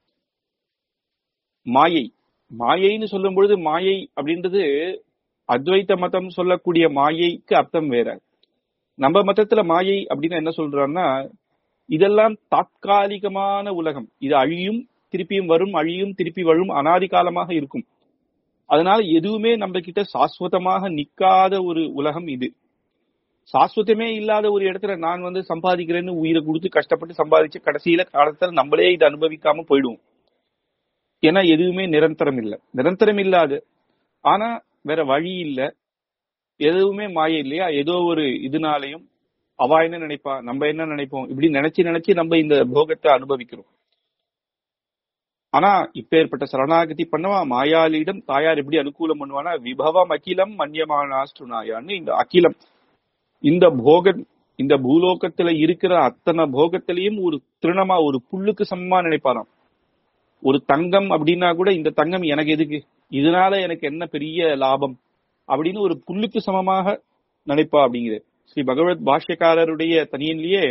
மாயை மாயைன்னு சொல்லும் பொழுது மாயை அப்படின்றது அத்வைத்த மதம் சொல்லக்கூடிய மாயைக்கு அர்த்தம் வேற நம்ம மதத்துல மாயை அப்படின்னு என்ன சொல்றான்னா இதெல்லாம் தாத்காலிகமான உலகம் இது அழியும் திருப்பியும் வரும் அழியும் திருப்பி வரும் அனாதி காலமாக இருக்கும் அதனால எதுவுமே நம்ம கிட்ட சாஸ்வதமாக நிக்காத ஒரு உலகம் இது சாஸ்வதமே இல்லாத ஒரு இடத்துல நான் வந்து சம்பாதிக்கிறேன்னு உயிரை கொடுத்து கஷ்டப்பட்டு சம்பாதிச்சு கடைசியில காலத்துல நம்மளே இதை அனுபவிக்காம போயிடுவோம் ஏன்னா எதுவுமே நிரந்தரம் இல்லை நிரந்தரம் இல்லாது ஆனா வேற வழி இல்ல எதுவுமே மாய இல்லையா ஏதோ ஒரு இதனாலையும் அவ என்ன நினைப்பா நம்ம என்ன நினைப்போம் இப்படி நினைச்சு நினைச்சு நம்ம இந்த போகத்தை அனுபவிக்கிறோம் ஆனா இப்ப ஏற்பட்ட சரணாகதி பண்ணவா மாயாளியிடம் தாயார் எப்படி அனுகூலம் பண்ணுவானா விபவம் அகிலம் மன்யமானாஸ்டுனாயான்னு இந்த அகிலம் இந்த போக இந்த பூலோகத்துல இருக்கிற அத்தனை போகத்திலையும் ஒரு திருணமா ஒரு புல்லுக்கு சமமா நினைப்பாராம் ஒரு தங்கம் அப்படின்னா கூட இந்த தங்கம் எனக்கு எதுக்கு இதனால எனக்கு என்ன பெரிய லாபம் அப்படின்னு ஒரு புல்லுக்கு சமமாக நினைப்பா அப்படிங்கிறது ஸ்ரீ பகவத் பாஷ்யக்காரருடைய தனியிலேயே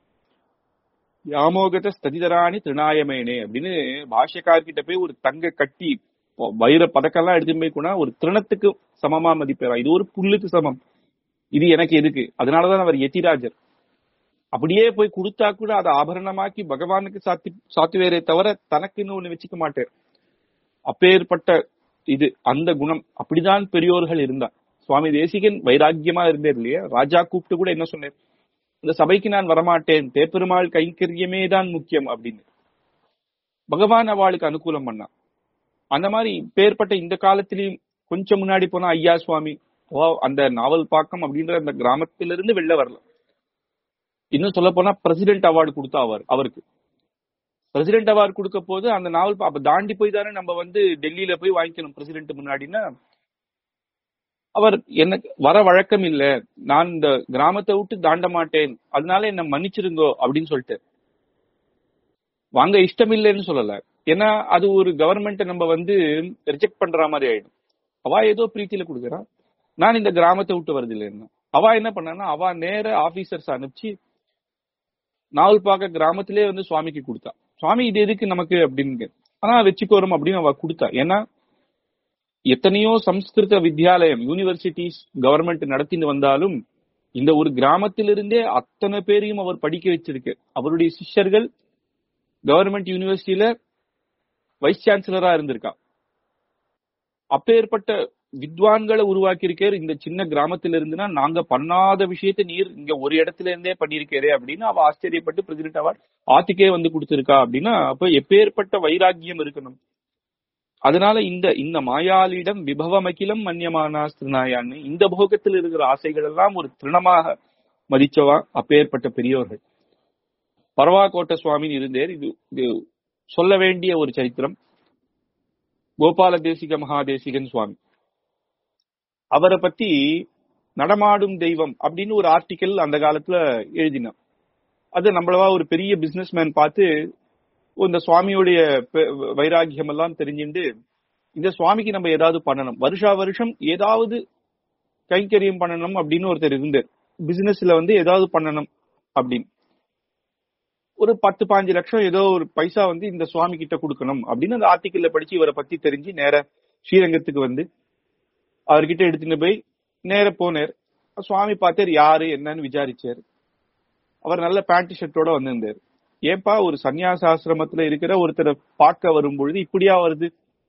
யாமோகத ஸ்ததிதராணி திருநாயமேனே அப்படின்னு பாஷ்யக்கார்கிட்ட போய் ஒரு தங்க கட்டி வைர பதக்கெல்லாம் எடுத்து போய் கூட ஒரு திருணத்துக்கு சமமா மதிப்பேறா இது ஒரு புல்லுக்கு சமம் இது எனக்கு எதுக்கு அதனாலதான் அவர் எத்திராஜர் அப்படியே போய் கொடுத்தா கூட அதை ஆபரணமாக்கி பகவானுக்கு சாத்தி சாத்துவேரே தவிர தனக்குன்னு ஒண்ணு வச்சுக்க மாட்டார் அப்பேற்பட்ட இது அந்த குணம் அப்படிதான் பெரியோர்கள் இருந்தா சுவாமி தேசிகன் வைராக்கியமா இருந்தார் இல்லையா ராஜா கூப்பிட்டு கூட என்ன சொன்னார் இந்த சபைக்கு நான் வரமாட்டேன் தேப்பெருமாள் கைங்கரியமே தான் முக்கியம் அப்படின்னு பகவான் அவளுக்கு அனுகூலம் பண்ணான் அந்த மாதிரி பேர்பட்ட இந்த காலத்திலயும் கொஞ்சம் முன்னாடி போனா ஐயா சுவாமி அந்த நாவல் பாக்கம் அப்படின்ற அந்த கிராமத்திலிருந்து வெளில வரல இன்னும் சொல்ல போனா பிரசிடென்ட் அவார்டு கொடுத்தா அவர் அவருக்கு பிரசிடென்ட் அவார்டு கொடுக்க போது அந்த நாவல் அப்ப தாண்டி போய் தானே நம்ம வந்து டெல்லியில போய் வாங்கிக்கணும் பிரசிடென்ட் முன்னாடின்னா அவர் எனக்கு வர வழக்கம் இல்ல நான் இந்த கிராமத்தை விட்டு தாண்ட மாட்டேன் அதனால என்ன மன்னிச்சிருங்கோ அப்படின்னு சொல்லிட்டு வாங்க இஷ்டம் இல்லைன்னு சொல்லல ஏன்னா அது ஒரு கவர்மெண்ட் நம்ம வந்து ரிஜெக்ட் பண்ற மாதிரி ஆயிடும் அவ ஏதோ பிரீத்தியில கொடுக்குறா நான் இந்த கிராமத்தை விட்டு வருது இல்லைன்னா அவ என்ன பண்ணா அவ நேர ஆபீசர்ஸ் அனுப்பிச்சு நாவல் பார்க்க கிராமத்திலே வந்து சுவாமிக்கு கொடுத்தா சுவாமி இது எதுக்கு நமக்கு அப்படின்னு ஆனா வச்சுக்கோரும் அப்படின்னு அவ கொடுத்தா ஏன்னா எத்தனையோ சம்ஸ்கிருத வித்யாலயம் யூனிவர்சிட்டிஸ் கவர்மெண்ட் நடத்தின்னு வந்தாலும் இந்த ஒரு கிராமத்திலிருந்தே அத்தனை பேரையும் அவர் படிக்க வச்சிருக்கு அவருடைய சிஷ்யர்கள் கவர்மெண்ட் யூனிவர்சிட்டியில வைஸ் சான்சலரா இருந்திருக்கா அப்பேற்பட்ட வித்வான்களை உருவாக்கி இருக்காரு இந்த சின்ன கிராமத்துல இருந்துன்னா நாங்க பண்ணாத விஷயத்த நீர் இங்க ஒரு இடத்துல இருந்தே பண்ணிருக்காரு அப்படின்னு அவ ஆச்சரியப்பட்டு பிரசிடென்ட் அவார்ட் ஆத்துக்கே வந்து கொடுத்திருக்கா அப்படின்னா அப்ப எப்பேற்பட்ட வைராக்கியம் இருக்கணும் அதனால இந்த இந்த மாயாளிடம் விபவமகிலம் மன்யமானா திருநாயான்னு இந்த போகத்தில் இருக்கிற ஆசைகள் எல்லாம் ஒரு திருணமாக மதிச்சவா அப்பேற்பட்ட பெரியவர்கள் பரவாக்கோட்ட சுவாமின்னு இருந்தேர் இது இது சொல்ல வேண்டிய ஒரு சரித்திரம் கோபால தேசிக மகாதேசிகன் சுவாமி அவரை பத்தி நடமாடும் தெய்வம் அப்படின்னு ஒரு ஆர்டிக்கல் அந்த காலத்துல எழுதினான் அது நம்மளவா ஒரு பெரிய பிசினஸ் மேன் பார்த்து இந்த சுவாமியுடைய பெ- வைராகியம் எல்லாம் தெரிஞ்சுண்டு இந்த சுவாமிக்கு நம்ம ஏதாவது பண்ணணும் வருஷா வருஷம் ஏதாவது கைங்கரியம் பண்ணணும் அப்படின்னு ஒருத்தர் இருந்தார் பிசினஸ்ல வந்து ஏதாவது பண்ணணும் அப்படின்னு ஒரு பத்து பாஞ்சு லட்சம் ஏதோ ஒரு பைசா வந்து இந்த சுவாமி கிட்ட கொடுக்கணும் அப்படின்னு அந்த ஆர்டிக்கல்ல படிச்சு இவரை பத்தி தெரிஞ்சு நேர ஸ்ரீரங்கத்துக்கு வந்து அவர்கிட்ட எடுத்துட்டு போய் நேர போனார் சுவாமி பார்த்தார் யாரு என்னன்னு விசாரிச்சார் அவர் நல்ல பேண்ட் ஷர்ட்டோட வந்திருந்தார் ஏன்பா ஒரு சன்னியாச ஆசிரமத்துல இருக்கிற ஒருத்தரை பார்க்க வரும் பொழுது இப்படியா வருது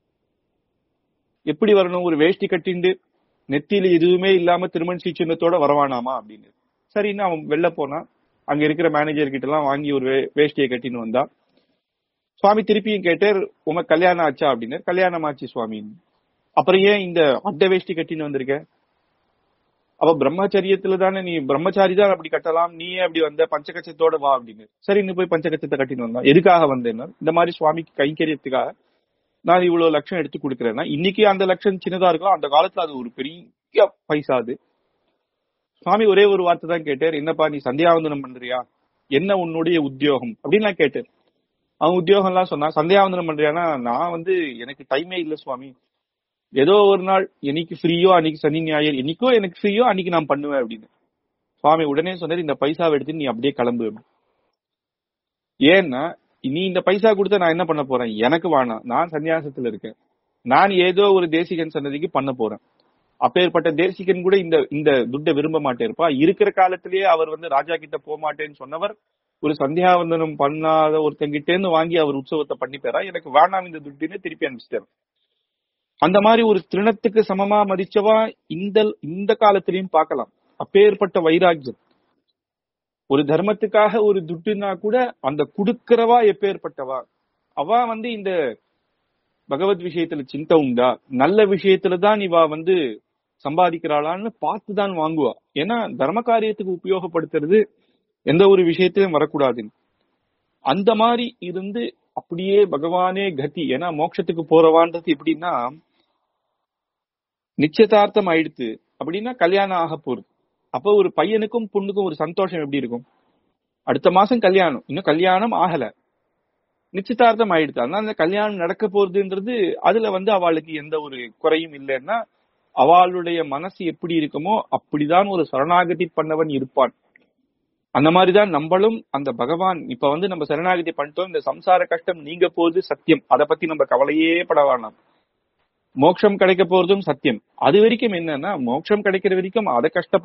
எப்படி வரணும் ஒரு வேஷ்டி கட்டிண்டு நெத்தியில எதுவுமே இல்லாம திருமண் சீச்சனத்தோட வரவானாமா அப்படின்னு சரின்னு அவன் வெளில போனான் அங்க இருக்கிற மேனேஜர் கிட்ட எல்லாம் வாங்கி ஒரு வே- வேஷ்டியை கட்டின்னு வந்தான் சுவாமி திருப்பியும் கேட்டார் உங்க கல்யாணம் ஆச்சா அப்படின்னு கல்யாணம் ஆச்சு சுவாமி அப்புறம் ஏன் இந்த அட்டை வேஷ்டி கட்டின்னு வந்திருக்க அப்ப பிரம்மச்சரியத்துல தானே நீ பிரம்மச்சாரி தான் அப்படி கட்டலாம் நீயே அப்படி வந்த பஞ்சகச்சத்தோட வா அப்படின்னு சரி இன்னும் போய் பஞ்சகச்சத்தை கட்டின்னு வந்தான் எதுக்காக வந்தேன்னா இந்த மாதிரி சுவாமிக்கு கைங்கரியத்துக்காக நான் இவ்வளவு லட்சம் எடுத்து கொடுக்குறேன்னா இன்னைக்கு அந்த லட்சம் சின்னதா இருக்கலாம் அந்த காலத்துல அது ஒரு பெரிய பைசா அது சுவாமி ஒரே ஒரு வார்த்தை தான் கேட்டார் என்னப்பா நீ சந்தியாவந்தனம் பண்றியா என்ன உன்னுடைய உத்தியோகம் அப்படின்னு நான் கேட்டேன் அவன் உத்தியோகம் எல்லாம் சொன்னா சந்தியாவந்தனம் பண்றியானா நான் வந்து எனக்கு டைமே இல்ல சுவாமி ஏதோ ஒரு நாள் என்னைக்கு ஃப்ரீயோ அன்னைக்கு சனி ஞாயிறு என்னைக்கோ எனக்கு ஃப்ரீயோ அன்னைக்கு நான் பண்ணுவேன் அப்படின்னு சுவாமி உடனே சொன்னாரு இந்த பைசாவை எடுத்து நீ அப்படியே கிளம்பு அப்படின்னு. ஏன்னா நீ இந்த பைசா கொடுத்தா நான் என்ன பண்ண போறேன் எனக்கு வேணாம் நான் சன்னியாசத்துல இருக்கேன் நான் ஏதோ ஒரு தேசிகன் சன்னதிக்கு பண்ண போறேன் அப்பேற்பட்ட தேசிகன் கூட இந்த இந்த துட்டை விரும்ப மாட்டேருப்பா இருக்கிற காலத்திலேயே அவர் வந்து ராஜா கிட்ட போக மாட்டேன்னு சொன்னவர் ஒரு சந்தியாவந்தனம் பண்ணாத ஒருத்தங்கிட்ட இருந்து வாங்கி அவர் உற்சவத்தை பண்ணிப்பாரா எனக்கு வேணாம் இந்த துட்டுன்னு திருப்பி அனுப்பிச்சிட்டாரு அந்த மாதிரி ஒரு திருணத்துக்கு சமமா மதிச்சவா இந்த இந்த காலத்திலயும் பார்க்கலாம் அப்பேற்பட்ட வைராக்கியம் ஒரு தர்மத்துக்காக ஒரு துட்டுனா கூட அந்த குடுக்கிறவா எப்பேற்பட்டவா அவ வந்து இந்த பகவத் விஷயத்துல சிந்தை உண்டா நல்ல விஷயத்துல தான் இவா வந்து சம்பாதிக்கிறாளான்னு பார்த்து தான் வாங்குவா ஏன்னா தர்ம காரியத்துக்கு உபயோகப்படுத்துறது எந்த ஒரு விஷயத்திலும் வரக்கூடாதுன்னு அந்த மாதிரி இருந்து அப்படியே பகவானே கதி ஏன்னா மோட்சத்துக்கு போறவான்றது எப்படின்னா நிச்சயதார்த்தம் ஆயிடுத்து அப்படின்னா கல்யாணம் ஆக போகுது அப்போ ஒரு பையனுக்கும் பொண்ணுக்கும் ஒரு சந்தோஷம் எப்படி இருக்கும் அடுத்த மாசம் கல்யாணம் இன்னும் கல்யாணம் ஆகல நிச்சயதார்த்தம் ஆயிடுது அதனால அந்த கல்யாணம் நடக்க போறதுன்றது அதுல வந்து அவளுக்கு எந்த ஒரு குறையும் இல்லைன்னா அவளுடைய மனசு எப்படி இருக்குமோ அப்படிதான் ஒரு சரணாகதி பண்ணவன் இருப்பான் அந்த மாதிரிதான் நம்மளும் அந்த பகவான் இப்ப வந்து நம்ம சரணாகதி பண்ணிட்டோம் இந்த சம்சார கஷ்டம் நீங்க போறது சத்தியம் அதை பத்தி நம்ம கவலையே பட வேணாம் மோட்சம் கிடைக்க போறதும் சத்தியம் அது வரைக்கும் என்னன்னா மோட்சம் கிடைக்கிற வரைக்கும் அதை கஷ்ட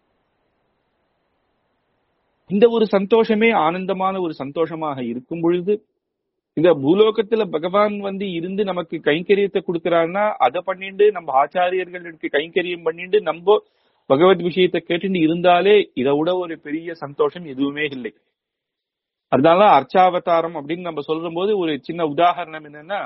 இந்த ஒரு சந்தோஷமே ஆனந்தமான ஒரு சந்தோஷமாக இருக்கும் பொழுது இந்த பூலோகத்துல பகவான் வந்து இருந்து நமக்கு கைங்கரியத்தை கொடுக்கறான்னா அதை பண்ணிட்டு நம்ம ஆச்சாரியர்களுக்கு கைங்கரியம் பண்ணிட்டு நம்ம பகவத் விஷயத்தை கேட்டுட்டு இருந்தாலே இதை விட ஒரு பெரிய சந்தோஷம் எதுவுமே இல்லை அதனால அர்ச்சாவதாரம் அப்படின்னு நம்ம சொல்லும் போது ஒரு சின்ன உதாரணம் என்னன்னா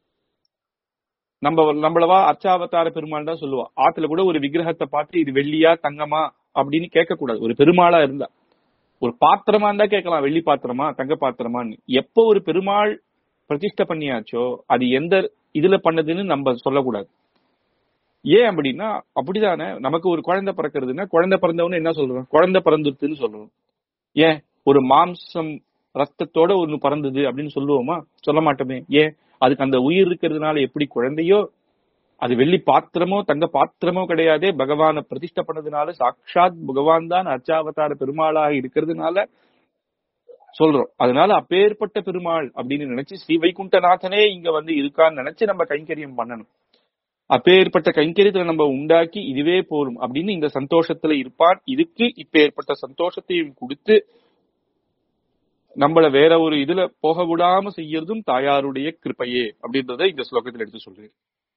நம்ம நம்மளவா அர்ச்சாவதார பெருமாள் தான் சொல்லுவா ஆத்துல கூட ஒரு விக்கிரகத்தை பார்த்து இது வெள்ளியா தங்கமா அப்படின்னு கேட்க கூடாது ஒரு பெருமாளா இருந்தா ஒரு பாத்திரமா இருந்தா கேட்கலாம் வெள்ளி பாத்திரமா தங்க பாத்திரமான்னு எப்போ ஒரு பெருமாள் பிரதிஷ்டை பண்ணியாச்சோ அது எந்த இதுல பண்ணதுன்னு நம்ம சொல்லக்கூடாது ஏன் அப்படின்னா அப்படிதானே நமக்கு ஒரு குழந்தை பிறக்கிறதுன்னா குழந்தை பிறந்தவன்னு என்ன சொல்றோம் குழந்தை பிறந்துருதுன்னு சொல்றோம் ஏன் ஒரு மாம்சம் ரத்தத்தோட ஒண்ணு பிறந்தது அப்படின்னு சொல்லுவோமா சொல்ல மாட்டோமே ஏன் அதுக்கு அந்த உயிர் இருக்கிறதுனால எப்படி குழந்தையோ அது வெள்ளி பாத்திரமோ தங்க பாத்திரமோ கிடையாதே பகவானை பிரதிஷ்டை பண்ணதுனால சாட்சாத் பகவான் தான் அர்ச்சாவதார பெருமாளாக இருக்கிறதுனால சொல்றோம் அதனால அப்பேற்பட்ட பெருமாள் அப்படின்னு நினைச்சு ஸ்ரீ வைகுண்டநாதனே இங்க வந்து இருக்கான்னு நினைச்சு நம்ம கைங்கரியம் பண்ணணும் அப்பேற்பட்ட கைங்கரியத்தை நம்ம உண்டாக்கி இதுவே போரும் அப்படின்னு இந்த சந்தோஷத்துல இருப்பான் இதுக்கு இப்ப ஏற்பட்ட சந்தோஷத்தையும் கொடுத்து நம்மள வேற ஒரு இதுல போக விடாம செய்யறதும் தாயாருடைய கிருப்பையே அப்படின்றத இந்த ஸ்லோகத்துல எடுத்து சொல்றேன்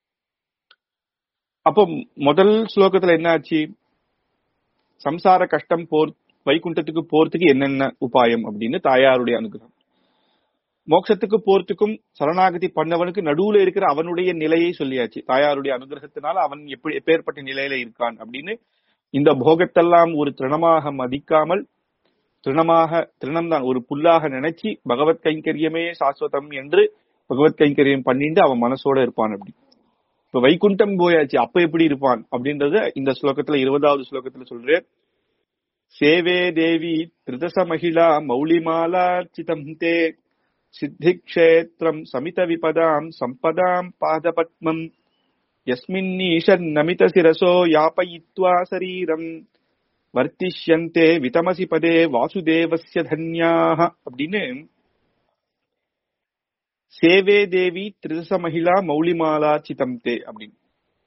அப்போ முதல் ஸ்லோகத்துல என்ன ஆச்சு சம்சார கஷ்டம் போர் வைகுண்டத்துக்கு போறதுக்கு என்னென்ன உபாயம் அப்படின்னு தாயாருடைய அனுகிரகம் மோட்சத்துக்கு போறதுக்கும் சரணாகதி பண்ணவனுக்கு நடுவுல இருக்கிற அவனுடைய நிலையை சொல்லியாச்சு தாயாருடைய அனுகிரகத்தினால அவன் எப்படி எப்பேற்பட்ட நிலையில இருக்கான் அப்படின்னு இந்த போகத்தெல்லாம் ஒரு திருணமாக மதிக்காமல் திருணமாக திருணம் தான் ஒரு புல்லாக நினைச்சு பகவத் கைங்கரியமே சாஸ்வதம் என்று பகவத் கைங்கரியம் பண்ணிட்டு அவன் மனசோட இருப்பான் அப்படி இப்ப வைகுண்டம் போயாச்சு அப்ப எப்படி இருப்பான் அப்படின்றத இந்த ஸ்லோகத்துல இருபதாவது ஸ்லோகத்துல சொல்றேன் சேவே தேவி திருதச மகிழா மௌலிமாலார்ச்சிதம் தே சித்திக்ஷேத்திரம் சமித விபதாம் சம்பதாம் பாதபத்மம் யஸ்மின்னீஷன்னமித சிரசோ யாபயித்வா சரீரம் வர்த்திஷ்யந்தே விதமசி பதே வாசுதேவஸ்ய தன்யாக அப்படின்னு சேவே தேவி திரிதச மகிழா மௌலிமாலா சிதம் தே அப்படின்னு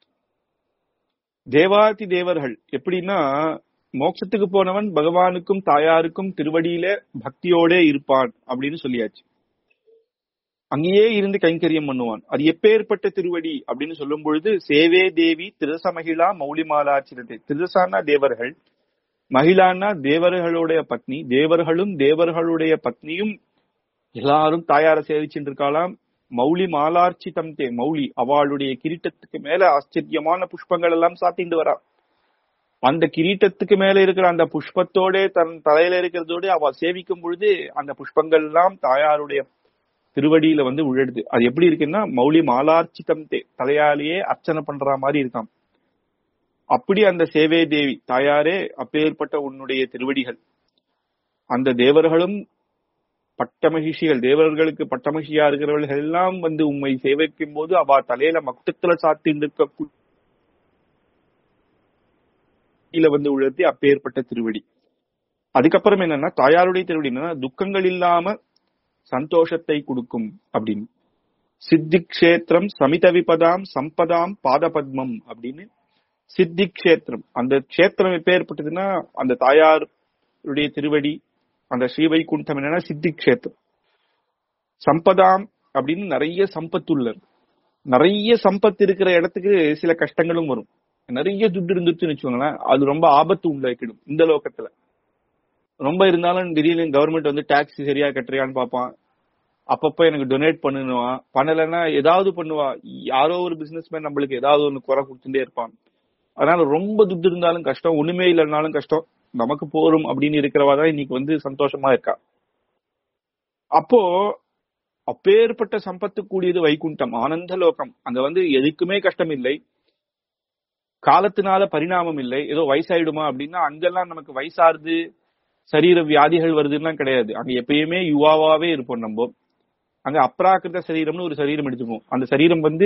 தேவாதி தேவர்கள் எப்படின்னா மோட்சத்துக்கு போனவன் பகவானுக்கும் தாயாருக்கும் திருவடியில பக்தியோட இருப்பான் அப்படின்னு சொல்லியாச்சு அங்கேயே இருந்து கைங்கரியம் பண்ணுவான் அது எப்பேற்பட்ட திருவடி அப்படின்னு சொல்லும் பொழுது சேவே தேவி திருதச மகிழா மௌலிமாலா சிதத்தை திருதசானா தேவர்கள் மகிழான்னா தேவர்களுடைய பத்னி தேவர்களும் தேவர்களுடைய பத்னியும் எல்லாரும் தாயார சேவிச்சுட்டு இருக்காளாம் மௌலி மாலார்ச்சிதம் தே மௌலி அவளுடைய கிரீட்டத்துக்கு மேல ஆச்சரியமான புஷ்பங்கள் எல்லாம் சாத்திண்டு வரா அந்த கிரீட்டத்துக்கு மேல இருக்கிற அந்த புஷ்பத்தோட தன் தலையில இருக்கிறதோட அவ சேவிக்கும் பொழுது அந்த புஷ்பங்கள் எல்லாம் தாயாருடைய திருவடியில வந்து விழுது அது எப்படி இருக்குன்னா மௌலி மாலார்ச்சிதம் தே தலையாலேயே அர்ச்சனை பண்ற மாதிரி இருக்காம் அப்படி அந்த சேவே தேவி தாயாரே அப்பேற்பட்ட உன்னுடைய திருவடிகள் அந்த தேவர்களும் பட்டமகிஷிகள் தேவர்களுக்கு பட்டமகிஷியா இருக்கிறவர்கள் எல்லாம் வந்து உண்மை சேவைக்கும் போது அவ தலையில மக்குத்துல சாத்தி இருக்க வந்து உழத்தி அப்பேற்பட்ட திருவடி அதுக்கப்புறம் என்னன்னா தாயாருடைய திருவடி என்னன்னா துக்கங்கள் இல்லாம சந்தோஷத்தை கொடுக்கும் அப்படின்னு சித்தி கஷேத்திரம் சமித விபதாம் சம்பதாம் பாதபத்மம் அப்படின்னு சித்தி கஷேத்திரம் அந்த கஷேத்திரம் எப்பேற்பட்டதுன்னா அந்த தாயாருடைய திருவடி அந்த ஸ்ரீவைகுண்டம் என்னன்னா சித்தி கஷேத்திரம் சம்பதாம் அப்படின்னு நிறைய சம்பத்து உள்ளது நிறைய சம்பத்து இருக்கிற இடத்துக்கு சில கஷ்டங்களும் வரும் நிறைய துட்டு இருந்துச்சுன்னு வச்சுக்கோங்களேன் அது ரொம்ப ஆபத்து உண்டாக்கிடும் இந்த லோகத்துல ரொம்ப இருந்தாலும் திடீர்னு கவர்மெண்ட் வந்து டாக்ஸ் சரியா கட்டுறியான்னு பார்ப்பான் அப்பப்ப எனக்கு டொனேட் பண்ணுவான் பண்ணலைன்னா ஏதாவது பண்ணுவா யாரோ ஒரு பிசினஸ் மேன் நம்மளுக்கு ஏதாவது ஒண்ணு குறை கொடுத்துட்டே இருப்பான் அதனால ரொம்ப துட்டு இருந்தாலும் கஷ்டம் ஒண்ணுமே இல்லைனாலும் கஷ்டம் நமக்கு போரும் அப்படின்னு இருக்கிறவா தான் இன்னைக்கு வந்து சந்தோஷமா இருக்கா அப்போ அப்பேற்பட்ட சம்பத்து கூடியது வைகுண்டம் ஆனந்த லோகம் அங்க வந்து எதுக்குமே கஷ்டம் இல்லை காலத்தினால பரிணாமம் இல்லை ஏதோ வயசாயிடுமா அப்படின்னா அங்கெல்லாம் நமக்கு வயசாருது சரீர வியாதிகள் வருதுன்னா கிடையாது அங்க எப்பயுமே யுவாவாவே இருப்போம் நம்ம அங்க அப்ராக்கிருத சரீரம்னு ஒரு சரீரம் எடுத்துப்போம் அந்த சரீரம் வந்து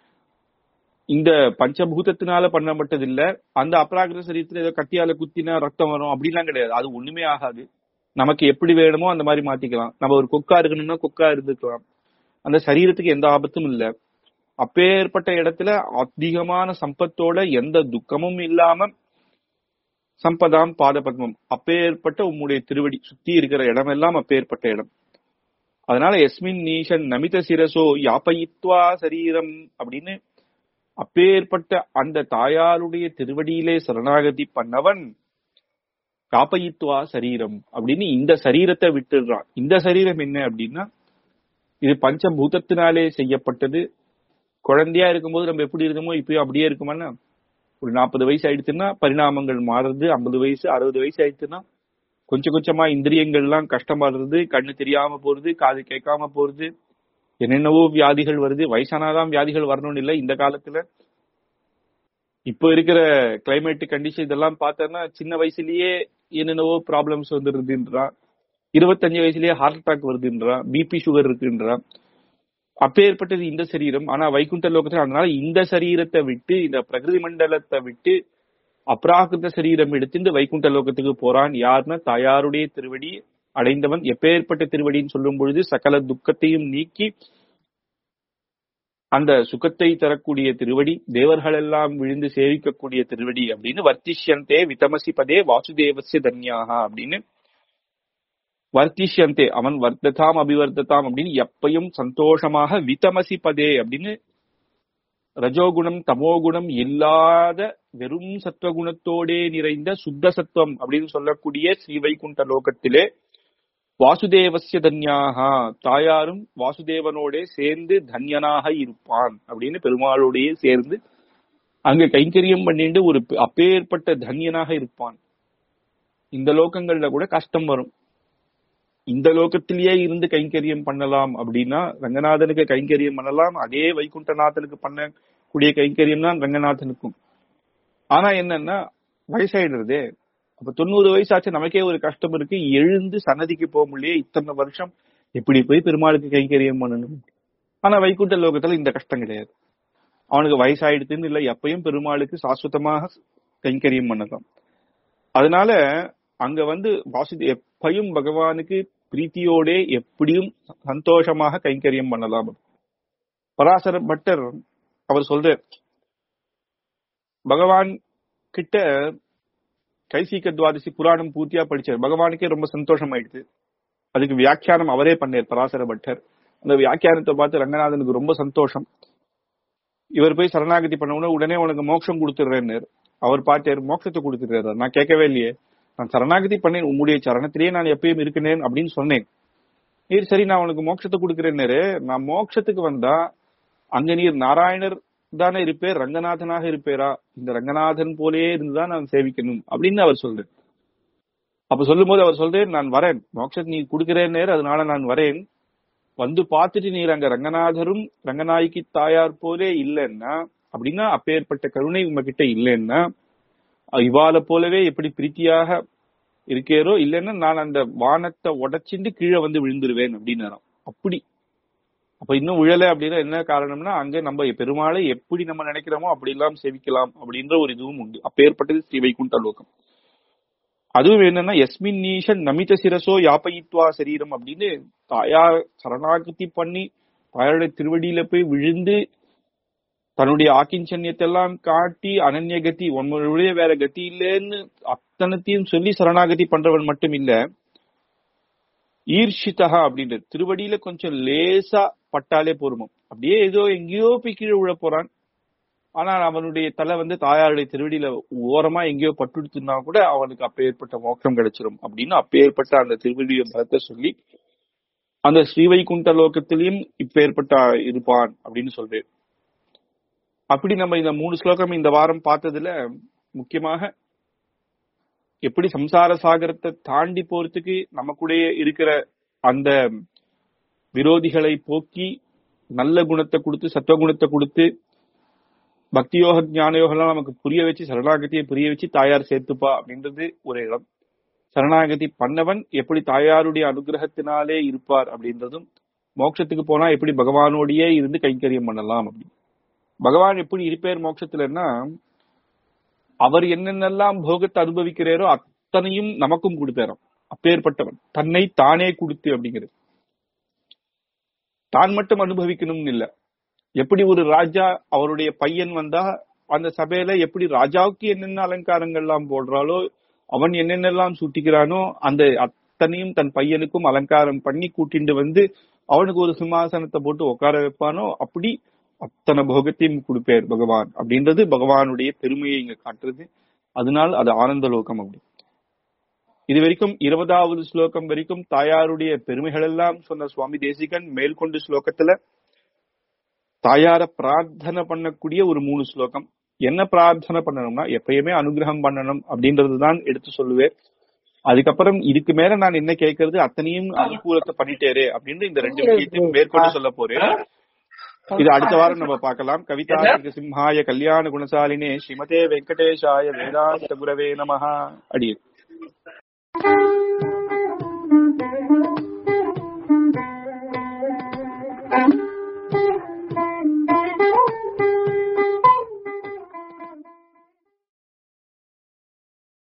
இந்த பஞ்சபூதத்தினால பண்ணப்பட்டது இல்ல அந்த அப்ராகிருத சரீரத்துல ஏதோ கத்தியால குத்தினா ரத்தம் வரும் அப்படிலாம் கிடையாது அது ஒண்ணுமே ஆகாது நமக்கு எப்படி வேணுமோ அந்த மாதிரி மாத்திக்கலாம் நம்ம ஒரு கொக்கா இருக்கணும்னா கொக்கா இருந்துக்கலாம் அந்த சரீரத்துக்கு எந்த ஆபத்தும் இல்ல அப்பேற்பட்ட இடத்துல அதிகமான சம்பத்தோட எந்த துக்கமும் இல்லாம சம்பதாம் பாதபத்மம் அப்பேற்பட்ட உம்முடைய திருவடி சுத்தி இருக்கிற இடம் எல்லாம் அப்பேற்பட்ட இடம் அதனால எஸ்மின் நீஷன் நமித சிரசோ யாபயித்வா சரீரம் அப்படின்னு அப்பேற்பட்ட அந்த தாயாருடைய திருவடியிலே சரணாகதி பண்ணவன் காப்பயித்துவா சரீரம் அப்படின்னு இந்த சரீரத்தை விட்டுடுறான் இந்த சரீரம் என்ன அப்படின்னா இது பஞ்சபூதத்தினாலே செய்யப்பட்டது குழந்தையா இருக்கும்போது நம்ம எப்படி இருந்தோமோ இப்பயும் அப்படியே இருக்குமான்னா ஒரு நாற்பது வயசு ஆயிடுச்சுன்னா பரிணாமங்கள் மாறுறது ஐம்பது வயசு அறுபது வயசு ஆயிடுச்சுன்னா கொஞ்சம் கொஞ்சமா இந்திரியங்கள்லாம் கஷ்டமாடுறது கண்ணு தெரியாம போறது காது கேட்காம போறது என்னென்னவோ வியாதிகள் வருது வயசானாதான் வியாதிகள் வரணும்னு இல்லை இந்த காலத்துல இப்போ இருக்கிற கிளைமேட் கண்டிஷன் இதெல்லாம் பார்த்தோன்னா சின்ன வயசுலயே என்னென்னவோ ப்ராப்ளம்ஸ் வந்துருதுன்றான் இருபத்தஞ்சு வயசுலயே ஹார்ட் அட்டாக் வருதுன்றான் பிபி சுகர் இருக்குன்றான் அப்பேற்பட்டது இந்த சரீரம் ஆனா வைகுண்ட லோகத்துல அதனால இந்த சரீரத்தை விட்டு இந்த பிரகிருதி மண்டலத்தை விட்டு அப்ராகிருத சரீரம் எடுத்துட்டு வைகுண்ட லோகத்துக்கு போறான் யாருன்னா தாயாருடைய திருவடி அடைந்தவன் எப்பேற்பட்ட திருவடின்னு சொல்லும் பொழுது சகல துக்கத்தையும் நீக்கி அந்த சுகத்தை தரக்கூடிய திருவடி தேவர்கள் எல்லாம் விழுந்து சேவிக்கக்கூடிய திருவடி அப்படின்னு வர்த்திஷ்யந்தே விதமசி பதே வாசுதேவசிய தன்யாக அப்படின்னு வர்த்திஷ்யந்தே அவன் வர்த்ததாம் அபிவர்த்ததாம் அப்படின்னு எப்பயும் சந்தோஷமாக விதமசி பதே அப்படின்னு ரஜோகுணம் தமோகுணம் இல்லாத வெறும் சத்வகுணத்தோடே நிறைந்த சுத்த சத்துவம் அப்படின்னு சொல்லக்கூடிய ஸ்ரீ வைகுண்ட லோகத்திலே வாசுதேவசிய தன்யாகா தாயாரும் வாசுதேவனோட சேர்ந்து தன்யனாக இருப்பான் அப்படின்னு பெருமாளோடயே சேர்ந்து அங்க கைங்கரியம் பண்ணிட்டு ஒரு அப்பேற்பட்ட தன்யனாக இருப்பான் இந்த லோகங்கள்ல கூட கஷ்டம் வரும் இந்த லோகத்திலேயே இருந்து கைங்கரியம் பண்ணலாம் அப்படின்னா ரங்கநாதனுக்கு கைங்கரியம் பண்ணலாம் அதே வைகுண்டநாதனுக்கு பண்ணக்கூடிய கைங்கரியம் தான் ரங்கநாதனுக்கும் ஆனா என்னன்னா வயசாயிடுறதே அப்ப தொண்ணூறு வயசாச்சு நமக்கே ஒரு கஷ்டம் இருக்கு எழுந்து சன்னதிக்கு போக முடியல இத்தனை வருஷம் எப்படி போய் பெருமாளுக்கு கைங்கரியம் பண்ணணும் ஆனா வைகுண்ட லோகத்துல இந்த கஷ்டம் கிடையாது அவனுக்கு வயசாயிடுதுன்னு இல்ல எப்பயும் பெருமாளுக்கு சாஸ்வதமாக கைங்கரியம் பண்ணலாம் அதனால அங்க வந்து வாசுதே எப்பயும் பகவானுக்கு பிரீத்தியோட எப்படியும் சந்தோஷமாக கைங்கரியம் பண்ணலாம் பராசர பட்டர் அவர் சொல்ற பகவான் கிட்ட கைசீக்க துவாதசி புராணம் பூர்த்தியா படிச்சார் பகவானுக்கே ரொம்ப சந்தோஷம் ஆயிடுது அதுக்கு வியாக்கியானம் அவரே பண்ணார் பராசர பட்டர் அந்த வியாக்கியானத்தை பார்த்து ரங்கநாதனுக்கு ரொம்ப சந்தோஷம் இவர் போய் சரணாகதி பண்ண உடனே உனக்கு மோட்சம் கொடுத்துடுறேன்னு அவர் பார்த்தார் மோட்சத்தை கொடுத்துடுறாரு நான் கேட்கவே இல்லையே நான் சரணாகதி பண்ணேன் உம்முடைய சரணத்திலேயே நான் எப்பயும் இருக்கிறேன் அப்படின்னு சொன்னேன் நீர் சரி நான் உனக்கு மோட்சத்தை கொடுக்கிறேன்னு நான் மோட்சத்துக்கு வந்தா அங்க நீர் நாராயணர் தானே இருப்பேர் ரங்கநாதனாக இருப்பேரா இந்த ரங்கநாதன் போலே இருந்துதான் நான் சேவிக்கணும் அப்படின்னு அவர் சொல்றேன் அப்ப சொல்லும் போது அவர் சொல்றேன் நான் வரேன் மோட்சத்தை நீ கொடுக்கிறேன்னு அதனால நான் வரேன் வந்து பார்த்துட்டு நீர் அங்க ரங்கநாதரும் ரங்கநாயகி தாயார் போலே இல்லைன்னா அப்படின்னா அப்பேற்பட்ட கருணை உங்ககிட்ட இல்லைன்னா இவால போலவே எப்படி பிரீத்தியாக இருக்கேரோ இல்லைன்னா நான் அந்த வானத்தை உடைச்சிட்டு கீழே வந்து விழுந்துருவேன் அப்படின்னு அப்படி அப்ப இன்னும் விழல அப்படின்னா என்ன காரணம்னா அங்க நம்ம பெருமாளை எப்படி நம்ம நினைக்கிறோமோ அப்படி எல்லாம் சேவிக்கலாம் அப்படின்ற ஒரு இதுவும் உண்டு அப்பேற்பட்டது ஸ்ரீ வைகுண்ட லோகம் அதுவும் என்னன்னா எஸ்மின் நீஷன் நமித சிரசோ யாபயித்வா சரீரம் அப்படின்னு தாயார் சரணாகதி பண்ணி தாயாருடைய திருவடியில போய் விழுந்து தன்னுடைய ஆக்கிஞ்சன்யத்தை எல்லாம் காட்டி அனன்ய கதி உன்னுடைய வேற கதி இல்லைன்னு அத்தனத்தையும் சொல்லி சரணாகதி பண்றவன் மட்டும் இல்ல ஈர்ஷிதா அப்படின்றது திருவடியில கொஞ்சம் லேசா பட்டாலே போருமோ அப்படியே ஏதோ எங்கேயோ போய் கீழே விழ போறான் ஆனா அவனுடைய தலை வந்து தாயாருடைய திருவடியில ஓரமா எங்கேயோ பட்டுடுத்துனா கூட அவனுக்கு அப்பேற்பட்ட மோட்சம் கிடைச்சிரும் அப்படின்னு அப்பேற்பட்ட அந்த திருவடிய பலத்தை சொல்லி அந்த ஸ்ரீவைகுண்ட லோகத்திலையும் இப்பேற்பட்ட இருப்பான் அப்படின்னு சொல்றேன் அப்படி நம்ம இந்த மூணு ஸ்லோகம் இந்த வாரம் பார்த்ததுல முக்கியமாக எப்படி சம்சார சாகரத்தை தாண்டி போறதுக்கு நம்ம கூட இருக்கிற அந்த விரோதிகளை போக்கி நல்ல குணத்தை கொடுத்து சத்துவகுணத்தை கொடுத்து பக்தியோக ஞானயோகம்லாம் நமக்கு புரிய வச்சு சரணாகதியை புரிய வச்சு தாயார் சேர்த்துப்பா அப்படின்றது ஒரு இடம் சரணாகதி பண்ணவன் எப்படி தாயாருடைய அனுகிரகத்தினாலே இருப்பார் அப்படின்றதும் மோட்சத்துக்கு போனா எப்படி பகவானோடையே இருந்து கைங்கரியம் பண்ணலாம் அப்படி பகவான் எப்படி இருப்பேர் மோட்சத்துலன்னா அவர் என்னென்னலாம் போகத்தை அனுபவிக்கிறாரோ அத்தனையும் நமக்கும் கொடுத்தாராம் அப்பேற்பட்டவன் தன்னை தானே கொடுத்து அப்படிங்கிறது தான் மட்டும் அனுபவிக்கணும்னு இல்ல எப்படி ஒரு ராஜா அவருடைய பையன் வந்தா அந்த சபையில எப்படி ராஜாவுக்கு என்னென்ன அலங்காரங்கள் எல்லாம் போடுறாளோ அவன் என்னென்னலாம் சுட்டிக்கிறானோ அந்த அத்தனையும் தன் பையனுக்கும் அலங்காரம் பண்ணி கூட்டிட்டு வந்து அவனுக்கு ஒரு சிம்மாசனத்தை போட்டு உட்கார வைப்பானோ அப்படி அத்தனை போகத்தையும் கொடுப்பார் பகவான் அப்படின்றது பகவானுடைய பெருமையை இங்க காட்டுறது அதனால் அது ஆனந்த லோகம் அப்படி இது வரைக்கும் இருபதாவது ஸ்லோகம் வரைக்கும் தாயாருடைய பெருமைகள் எல்லாம் சொன்ன சுவாமி தேசிகன் மேல்கொண்டு ஸ்லோகத்துல தாயார பிரார்த்தனை பண்ணக்கூடிய ஒரு மூணு ஸ்லோகம் என்ன பிரார்த்தனை பண்ணணும்னா எப்பயுமே அனுகிரகம் பண்ணணும் அப்படின்றதுதான் எடுத்து சொல்லுவேன் அதுக்கப்புறம் இதுக்கு மேல நான் என்ன கேட்கறது அத்தனையும் அனுகூலத்தை பண்ணிட்டேரே அப்படின்னு இந்த ரெண்டு விஷயத்தையும் மேற்கொண்டு சொல்ல போறேன் இது அடுத்த வாரம் நம்ம பார்க்கலாம் கவிதா சிம்ஹாய கல்யாண குணசாலினே ஸ்ரீமதே வெங்கடேஷாய வேதாந்த குரவே நமஹா அடியே